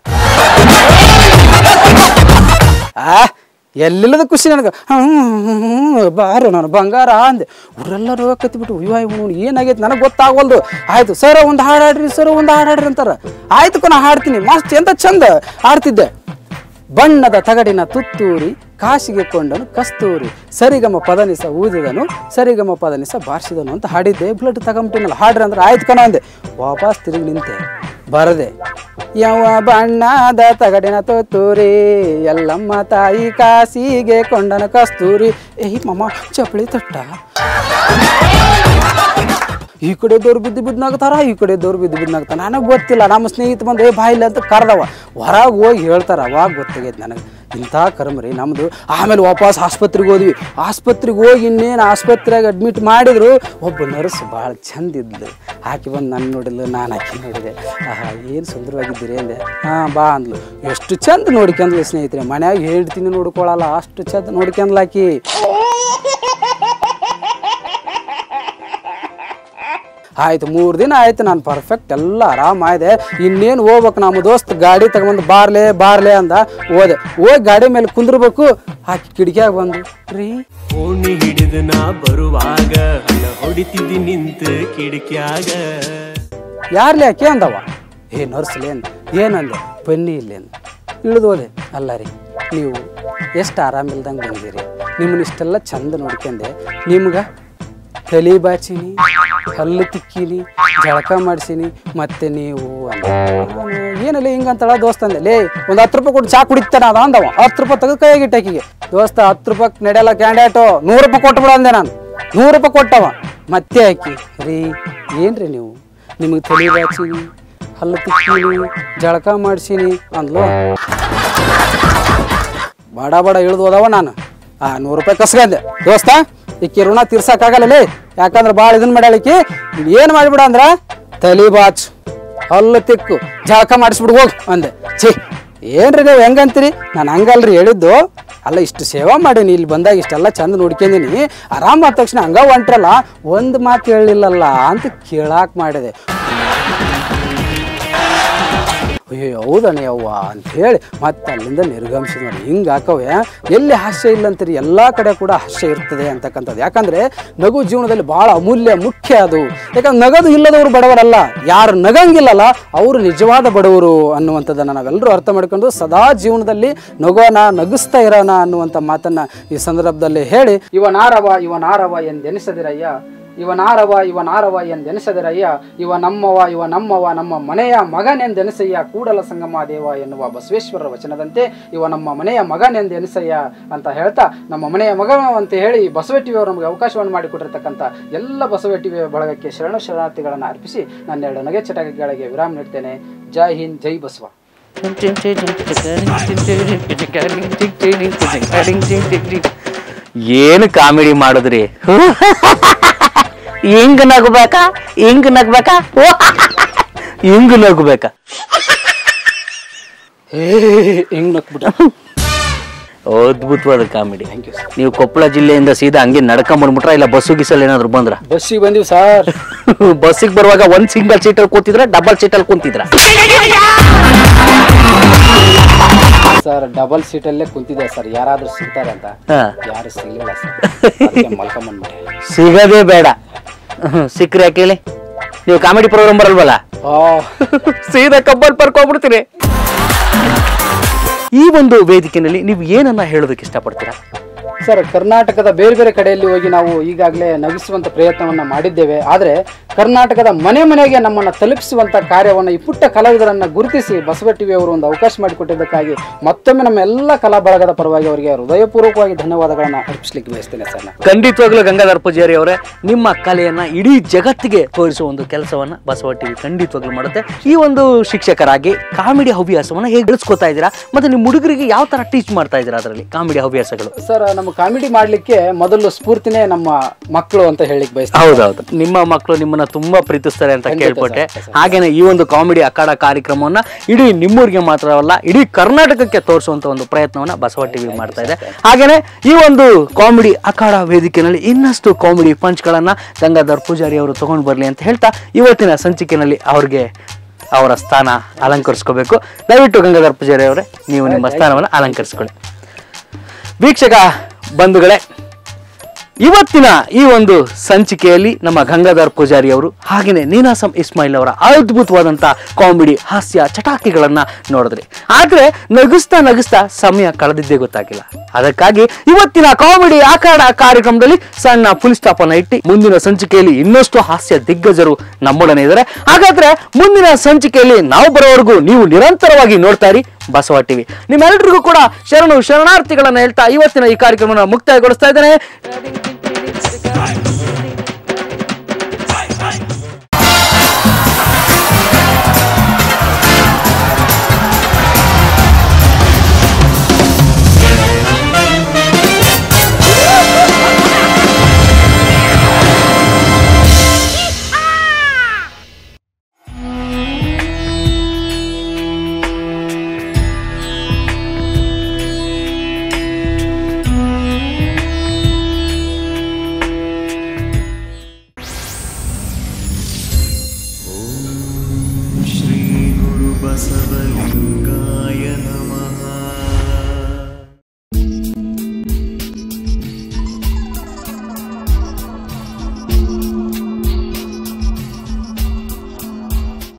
ಆ ಎಲ್ಲಿಲ್ಲದ ಖುಷಿ ನನಗೆ ಬಾರು ನಾನು ಬಂಗಾರ ಅಂದೆ ಊರೆಲ್ಲರೂ ಕತ್ತಿಬಿಟ್ಟು ಅಯ್ಯೋ ಇವನು ಏನಾಗೈತೆ ನನಗೆ ಗೊತ್ತಾಗವಲ್ದು ಆಯ್ತು ಸರ್ ಒಂದು ಹಾಡು ಹಾಡ್ರಿ ಸರ್ ಒಂದು ಹಾಡು ಹಾಡ್ರಿ ಅಂತಾರೆ ಆಯ್ತು ಕಣ ಹಾಡ್ತೀನಿ ಮಸ್ತ್ ಎಂತ ಚಂದ ಹಾಡ್ತಿದ್ದೆ ಬಣ್ಣದ ತಗಡಿನ ತುತ್ತೂರಿ ಕಾಶಿಗೆ ಕೊಂಡನು ಕಸ್ತೂರಿ ಸರಿಗಮ ಪದನಿಸ ಊದಿದನು ಸರಿಗಮ ಪದನಿಸ ಬಾರಿಸಿದನು ಅಂತ ಹಾಡಿದ್ದೆ ಬ್ಲಡ್ ತಗೊಂಬಿಟ್ಟಿನಲ್ಲ ಹಾಡ್ರಿ ಅಂದ್ರೆ ಆಯ್ತು ಕಣ ಅಂದೆ ವಾಪಸ್ ತಿರುಗಿ ನಿಂತೆ ಬರದೆ ಯಾವ ಬಣ್ಣದ ತಗಡಿನ ತುತ್ತೂರಿ ಎಲ್ಲಮ್ಮ ತಾಯಿ ಕಾಸಿಗೆ ಕೊಂಡನ ಕಸ್ತೂರಿ ಏಯ್ ಮಮ್ಮ ಚಪ್ಪಳಿ ತಟ್ಟ ಈ ಕಡೆ ದೌರ್ ಬಿದ್ದು ಬಿದ್ದು ನಗ್ತಾರ ಈ ಕಡೆ ದೌರ್ ಬಿದ್ದು ಬಿದ್ದು ನಗ್ತಾರ ನನಗೆ ಗೊತ್ತಿಲ್ಲ ನಮ್ಮ ಸ್ನೇಹಿತ ಬಂದು ಏ ಬಾಯಿಲ್ಲ ಅಂತ ಕರೆದವ ಹೊರಗೆ ಹೋಗಿ ಹೇಳ್ತಾರ ಅವಾಗ ಗೊತ್ತಾಗೈತೆ ನನಗೆ ಇಂಥ ಕರ್ಮ ರೀ ನಮ್ಮದು ಆಮೇಲೆ ವಾಪಸ್ ಆಸ್ಪತ್ರೆಗೆ ಹೋದ್ವಿ ಆಸ್ಪತ್ರೆಗೆ ಹೋಗಿ ಇನ್ನೇನು ಆಸ್ಪತ್ರೆಗೆ ಅಡ್ಮಿಟ್ ಮಾಡಿದ್ರು ಒಬ್ಬ ನರ್ಸ್ ಭಾಳ ಚಂದ ಇದ್ಲು ಆಕೆ ಬಂದು ನನ್ನ ನೋಡಿದ್ಲು ನಾನು ಆಕೆ ನೋಡಿದೆ ಆಹಾ ಏನು ಸುಂದರವಾಗಿದ್ದೀರಿ ಅಂದೆ ಹಾಂ ಬಾ ಅಂದ್ಲು ಎಷ್ಟು ಚಂದ ನೋಡ್ಕೊಂಡ್ಲು ಸ್ನೇಹಿತರೆ ಮನ್ಯಾಗ ಹೇಳ್ತೀನಿ ನೋಡ್ಕೊಳಲ್ಲ ಅಷ್ಟು ಚಂದ ನೋಡ್ಕೊಂಡ್ಲು ಆಕಿ ಆಯ್ತು ಮೂರು ದಿನ ಆಯ್ತು ನಾನು ಪರ್ಫೆಕ್ಟ್ ಎಲ್ಲ ಆರಾಮಾಯ್ದೆ ಇನ್ನೇನು ಹೋಗ್ಬೇಕು ನಮ್ಮ ದೋಸ್ತ್ ಗಾಡಿ ತಗೊಂಬಂದು ಬಾರ್ಲೆ ಬಾರ್ಲೆ ಅಂದ ಹೋದೆ ಹೋಗಿ ಗಾಡಿ ಮೇಲೆ ಕುಂದ್ರಬೇಕು ಆಕಿ ಕಿಡಿಕ್ಯಾಗ ಬಂದು ರೀ ಓಣಿ ಹಿಡಿದು ನಾ ಬರುವಾಗ ಹಣ ಹೊಡಿತಿದ್ದಿ ನಿಂತು ಕಿಡಿಕ್ಯಾಗ ಯಾರ್ಲೆ ಆಕೆ ಅಂದವ ಏ ನರ್ಸ್ಲೆ ಅಂದ ಏನಂದೆ ಬನ್ನಿ ಇಲ್ಲಿ ಅಂದ ಇಳಿದು ಹೋದೆ ಅಲ್ಲ ರೀ ನೀವು ಎಷ್ಟು ಆರಾಮಿಲ್ದಂಗೆ ಬಂದಿರಿ ನಿಮ್ಮನ್ನ ಇಷ್ಟೆಲ್ಲ ಚಂದ ನೋಡ್ಕೊಂಡೆ ನಿಮ್ಗೆ ತಲೆ ಬಾಚಿನಿ ಹಲ್ಲು ತಿಕ್ಕಿನಿ ಜಳಕ ಮಾಡಿಸಿನಿ ಮತ್ತೆ ನೀವು ಅಂದ ನಾನು, ಏನಲ್ಲ ಹಿಂಗಂತಳ ದೋಸ್ತ ಅಂದೆ ಲೇ ಒಂದು ಹತ್ತು ರೂಪಾಯಿ ಕೊಟ್ಟು ಚಾ ಕುಡಿತಾನ ಅದ ಅಂದವ ಹತ್ತು ರೂಪಾಯಿ ತೆಗೆದು ಕೈಯಾಗಿಟ್ಟು ಆಕಿಗೆ ದೋಸ್ತ ಹತ್ತು ರೂಪಾಯಿ ನಡೆಯಲ್ಲ ಕ್ಯಾಂಡೇಟು ನೂರು ರೂಪಾಯಿ ಕೊಟ್ಬಿಡು ಅಂದೆ ನಾನು ನೂರು ರೂಪಾಯಿ ಕೊಟ್ಟವ ಮತ್ತೆ ಹಾಕಿ ರೀ ಏನ್ರಿ ನೀವು ನಿಮಗೆ ತಲೆ ಬಾಚಿನಿ ಹಲ್ಲು ತಿಕ್ಕಿನಿ ಜಳಕ ಮಾಡಿಸಿನಿ ಅಂದ್ಲು ಬಡ ಬಡ ಇಳ್ದು ಹೋದವ ನಾನು ಆ ನೂರು ರೂಪಾಯಿ ಕಸ್ಕಂದೆ ದೋಸ್ತ ಈಕಿ ಋಣ ತೀರ್ಸಕ್ಕಾಗಲ್ಲ ಯಾಕಂದ್ರೆ ಭಾಳ ಇದನ್ನ ಮಾಡ್ಯಾಳಿಕಿ ಏನು ಮಾಡಿಬಿಡ ಅಂದ್ರ ತಲಿ ಬಾಚ್ ಹಲ್ಲು ತಿಕ್ಕು ಜಳಕ ಮಾಡಿಸ್ಬಿಡು ಹೋಗ್ ಅಂದೆ ಛೀ ಏನ್ರಿ ನೀವು ಹೆಂಗಂತೀರಿ ನಾನು ಹಂಗಲ್ರಿ ಹೇಳಿದ್ದು ಅಲ್ಲ ಇಷ್ಟು ಸೇವಾ ಮಾಡೀನಿ ಇಲ್ಲಿ ಬಂದಾಗ ಇಷ್ಟೆಲ್ಲ ಚಂದ ನೋಡ್ಕೊಂಡಿನಿ ಆರಾಮ ಆದ ತಕ್ಷಣ ಹಂಗ ಹೊಂಟ್ರಲ್ಲ ಒಂದು ಮಾತು ಹೇಳಿಲ್ಲಲ್ಲ ಅಂತ ಕೇಳಾಕ್ ಮಾಡಿದೆ ಅಯ್ಯೋ ಹೌದಣ್ಣ ಯವ್ವ ಅಂತ ಹೇಳಿ ಮತ್ತೆ ಅಲ್ಲಿಂದ ನಿರ್ಗಮಿಸಿದ್ ನೋಡಿ ಹಿಂಗೆ ಹಾಕವೆ ಎಲ್ಲಿ ಹಾಸ್ಯ ಇಲ್ಲ ಅಂತೀರಿ ಎಲ್ಲ ಕಡೆ ಕೂಡ ಹಾಸ್ಯ ಇರ್ತದೆ ಅಂತಕ್ಕಂಥದ್ದು ಯಾಕಂದ್ರೆ ನಗು ಜೀವನದಲ್ಲಿ ಭಾಳ ಅಮೂಲ್ಯ ಮುಖ್ಯ ಅದು ಯಾಕಂದ್ರೆ ನಗದು ಇಲ್ಲದವರು ಬಡವರಲ್ಲ ಯಾರು ನಗಂಗಿಲ್ಲಲ್ಲ ಅವರು ನಿಜವಾದ ಬಡವರು ಅನ್ನುವಂಥದ್ದನ್ನು ನಾವೆಲ್ಲರೂ ಅರ್ಥ ಮಾಡ್ಕೊಂಡು ಸದಾ ಜೀವನದಲ್ಲಿ ನಗೋಣ ನಗಿಸ್ತಾ ಇರೋಣ ಅನ್ನುವಂಥ ಮಾತನ್ನ ಈ ಸಂದರ್ಭದಲ್ಲಿ ಹೇಳಿ ಇವನಾರವ ಇವನಾರವ ಎಂದೆನಿಸದಿರಯ್ಯ ಇವನಾರವ ಇವನಾರವ ಎಂದೆನಿಸದಿರಯ್ಯ ಇವ ನಮ್ಮವ ಇವ ನಮ್ಮವ ನಮ್ಮ ಮನೆಯ ಮಗನೆಂದೆನಿಸಯ್ಯ ಕೂಡಲ ಸಂಗಮ ದೇವ ಎನ್ನುವ ಬಸವೇಶ್ವರರ ವಚನದಂತೆ ಇವ ನಮ್ಮ ಮನೆಯ ಮಗನೆಂದೆನಿಸಯ್ಯ ಅಂತ ಹೇಳ್ತಾ ನಮ್ಮ ಮನೆಯ ಮಗ ಅಂತ ಹೇಳಿ ಬಸವ ಟಿವಿ ಅವರು ನಮಗೆ ಅವಕಾಶವನ್ನು ಮಾಡಿಕೊಟ್ಟಿರ್ತಕ್ಕಂಥ ಎಲ್ಲ ಬಸವ ಟಿವಿ ಬಳಗಕ್ಕೆ ಶರಣ ಶರಣಾರ್ಥಿಗಳನ್ನು ಅರ್ಪಿಸಿ ನನ್ನ ಎರಡು ನಗೆ ಚಟಗಳಿಗೆ ವಿರಾಮ ನೀಡ್ತೇನೆ ಜೈ ಹಿಂದ್ ಜೈ ಬಸವ ಏನು ಕಾಮಿಡಿ ಮಾಡಿದ್ರಿ ಹಿಂಗ್ ನಗ್ಬೇಕಾ ಹಿಂಗ್ ನಗ್ಬೇಕಾ ಹಿಂಗ್ ನಗ್ಬೇಕಾ ಏ ಹಿಂಗ್ ನಕ್ಬಿಟ್ಟ ಅದ್ಭುತವಾದ ಕಾಮಿಡಿ ನೀವು ಕೊಪ್ಪಳ ಜಿಲ್ಲೆಯಿಂದ ಸೀದಾ ಹಂಗೆ ನಡ್ಕೊಂಡ್ ಬಂದ್ಬಿಟ್ರ ಇಲ್ಲ ಬಸ್ಸು ಗಿಸಲ್ ಏನಾದ್ರು ಬಂದ್ರ ಬಸ್ಸಿಗೆ ಬಂದೀವಿ ಸರ್ ಬಸ್ಸಿಗೆ ಬರುವಾಗ ಒಂದ್ ಸಿಂಗಲ್ ಸೀಟಲ್ಲಿ ಕೂತಿದ್ರ ಡಬಲ್ ಸೀಟಲ್ಲಿ ಕೂತಿದ್ರ ಸರ್ ಡಬಲ್ ಸೀಟಲ್ಲೇ ಕುಂತಿದೆ ಸರ್ ಯಾರಾದ್ರೂ ಸಿಗ್ತಾರೆ ಅಂತ ಹಾ ಯಾರು ಸಿಗ್ಲಿಲ್ಲ ಸರ್ ಮಲ್ಕೊಂಬಂದ್ ಮಾಡಿ ಸಿಗದೇ ಬೇಡ ಹ್ಮ್, ಸಿಕ್ಕ್ರೆ ಕೇಳಿ ನೀವು ಕಾಮಿಡಿ ಪ್ರೋಗ್ರಾಮ್ ಬರಲ್ವಲ್ಲ ಓ ಸೀದಾ ಕಬ್ಬಲ್ ಪರ್ಕೊಂಡ್ಬಿಡ್ತೀನಿ ಈ ಒಂದು ವೇದಿಕೆಯಲ್ಲಿ ನೀವು ಏನನ್ನ ಹೇಳೋದಕ್ಕೆ ಇಷ್ಟಪಡ್ತೀರಾ ಸರ್ ಕರ್ನಾಟಕದ ಬೇರೆ ಬೇರೆ ಕಡೆಯಲ್ಲಿ ಹೋಗಿ ನಾವು ಈಗಾಗಲೇ ನಗಿಸುವಂತ ಪ್ರಯತ್ನವನ್ನ ಮಾಡಿದ್ದೇವೆ ಆದರೆ ಕರ್ನಾಟಕದ ಮನೆ ಮನೆಗೆ ನಮ್ಮನ್ನ ತಲುಪಿಸುವಂತ ಕಾರ್ಯವನ್ನ ಈ ಪುಟ್ಟ ಕಲಾವಿದರನ್ನ ಗುರುತಿಸಿ ಬಸವ ಟಿವಿ ಅವರು ಒಂದು ಅವಕಾಶ ಮಾಡಿಕೊಟ್ಟಿದ್ದಕ್ಕಾಗಿ ಮತ್ತೊಮ್ಮೆ ನಮ್ಮ ಎಲ್ಲ ಕಲಾ ಬಳಗದ ಪರವಾಗಿ ಅವರಿಗೆ ಹೃದಯಪೂರ್ವಕವಾಗಿ ಧನ್ಯವಾದಗಳನ್ನ ಅರ್ಪಿಸ್ಲಿಕ್ಕೆ ಬಯಸ್ತೇನೆ ಸರ್ ನಾನು ಖಂಡಿತವಾಗ್ಲೂ ಗಂಗಾಧರ್ ಪೂಜಾರಿ ಅವರೇ ನಿಮ್ಮ ಕಲೆಯನ್ನ ಇಡೀ ಜಗತ್ತಿಗೆ ತೋರಿಸುವ ಒಂದು ಕೆಲಸವನ್ನ ಬಸವ ಟಿವಿ ಖಂಡಿತವಾಗ್ಲೂ ಮಾಡುತ್ತೆ ಈ ಒಂದು ಶಿಕ್ಷಕರಾಗಿ ಕಾಮಿಡಿ ಹವ್ಯಾಸವನ್ನ ಹೇಗೆ ಬೆಳೆಸ್ಕೊತಾ ಇದ್ದೀರಾ ಮತ್ತೆ ನಿಮ್ಮ ಹುಡುಗರಿಗೆ ಯಾವ ತರ ಟೀಚ್ ಮಾಡ್ತಾ ಇದ್ದೀರಾ ಅದರಲ್ಲಿ ಕಾಮಿಡಿ ಹವ್ಯಾಸಗಳು ಸರ್ ನಮ್ಮ ಕಾಮಿಡಿ ಮಾಡ್ಲಿಕ್ಕೆ ಮೊದಲು ಸ್ಫೂರ್ತಿನೇ ನಮ್ಮ ಮಕ್ಕಳು ಅಂತ ಹೇಳಿಕ್ ಬಯಸ್ತೇನೆ ಹೌದೌದು ನಿಮ್ಮ ಮಕ್ಕಳು ನಿಮ್ಮನ್ನ ತುಂಬಾ ಪ್ರೀತಿಸ್ತಾರೆ ಅಂತ ಕೇಳ್ಪಟ್ಟೆ ಹಾಗೇನೆ ಈ ಒಂದು ಕಾಮಿಡಿ ಅಖಾಡ ಕಾರ್ಯಕ್ರಮವನ್ನ ಇಡೀ ನಿಮ್ಮೂರಿಗೆ ಮಾತ್ರವಲ್ಲ ಇಡೀ ಕರ್ನಾಟಕಕ್ಕೆ ತೋರಿಸುವಂತ ಒಂದು ಪ್ರಯತ್ನವನ್ನ ಬಸವ ಟಿವಿ ಮಾಡ್ತಾ ಇದೆ ಹಾಗೇನೆ ಈ ಒಂದು ಕಾಮಿಡಿ ಅಖಾಡ ವೇದಿಕೆಯಲ್ಲಿ ಇನ್ನಷ್ಟು ಕಾಮಿಡಿ ಪಂಚ್ಗಳನ್ನ ಗಂಗಾಧರ್ ಪೂಜಾರಿ ಅವರು ತಗೊಂಡು ಬರ್ಲಿ ಅಂತ ಹೇಳ್ತಾ ಇವತ್ತಿನ ಸಂಚಿಕೆಯಲ್ಲಿ ಅವ್ರಿಗೆ ಅವರ ಸ್ಥಾನ ಅಲಂಕರಿಸ್ಕೋಬೇಕು ದಯವಿಟ್ಟು ಗಂಗಾಧರ್ ಪೂಜಾರಿ ಅವರೇ ನೀವು ನಿಮ್ಮ ಸ್ಥಾನವನ್ನು ಅಲಂಕರಿಸ್ಕೊಳ್ಳಿ ವೀಕ್ಷಕ ಬಂಧುಗಳೇ ಇವತ್ತಿನ ಈ ಒಂದು ಸಂಚಿಕೆಯಲ್ಲಿ ನಮ್ಮ ಗಂಗಾಧರ್ ಪೂಜಾರಿ ಅವರು ಹಾಗೆಯೇ ನೀನಾಸಂ ಇಸ್ಮಾಯಿಲ್ ಅವರ ಅದ್ಭುತವಾದಂಥ ಕಾಮಿಡಿ ಹಾಸ್ಯ ಚಟಾಕಿಗಳನ್ನ ನೋಡಿದ್ರಿ ಆದ್ರೆ ನಗಿಸ್ತಾ ನಗಿಸ್ತಾ ಸಮಯ ಕಳೆದಿದ್ದೇ ಗೊತ್ತಾಗಿಲ್ಲ ಅದಕ್ಕಾಗಿ ಇವತ್ತಿನ ಕಾಮಿಡಿ ಆಕಾಡ ಕಾರ್ಯಕ್ರಮದಲ್ಲಿ ಸಣ್ಣ ಫುಲ್ ಸ್ಟಾಪ್ ಅನ್ನ ಇಟ್ಟು ಮುಂದಿನ ಸಂಚಿಕೆಯಲ್ಲಿ ಇನ್ನಷ್ಟು ಹಾಸ್ಯ ದಿಗ್ಗಜರು ನಮ್ಮೊಡನೆ ಇದ್ದಾರೆ ಹಾಗಾದ್ರೆ ಮುಂದಿನ ಸಂಚಿಕೆಯಲ್ಲಿ ನಾವು ಬರೋವರೆಗೂ ನೀವು ನಿರಂತರವಾಗಿ ನೋಡ್ತಾ ಇರಿ ಬಸವ ಟಿವಿ ನಿಮ್ಮೆಲ್ಲರಿಗೂ ಕೂಡ ಶರಣು ಶರಣಾರ್ಥಿಗಳನ್ನ ಹೇಳ್ತಾ ಇವತ್ತಿನ ಈ ಕಾರ್ಯಕ್ರಮವನ್ನು ಮುಕ್ತಾಯಗೊಳಿಸ್ತಾ ಇದ್ದೇನೆ ಶ್ರೀ ಗುರು ಬಸವಲಿಂಗ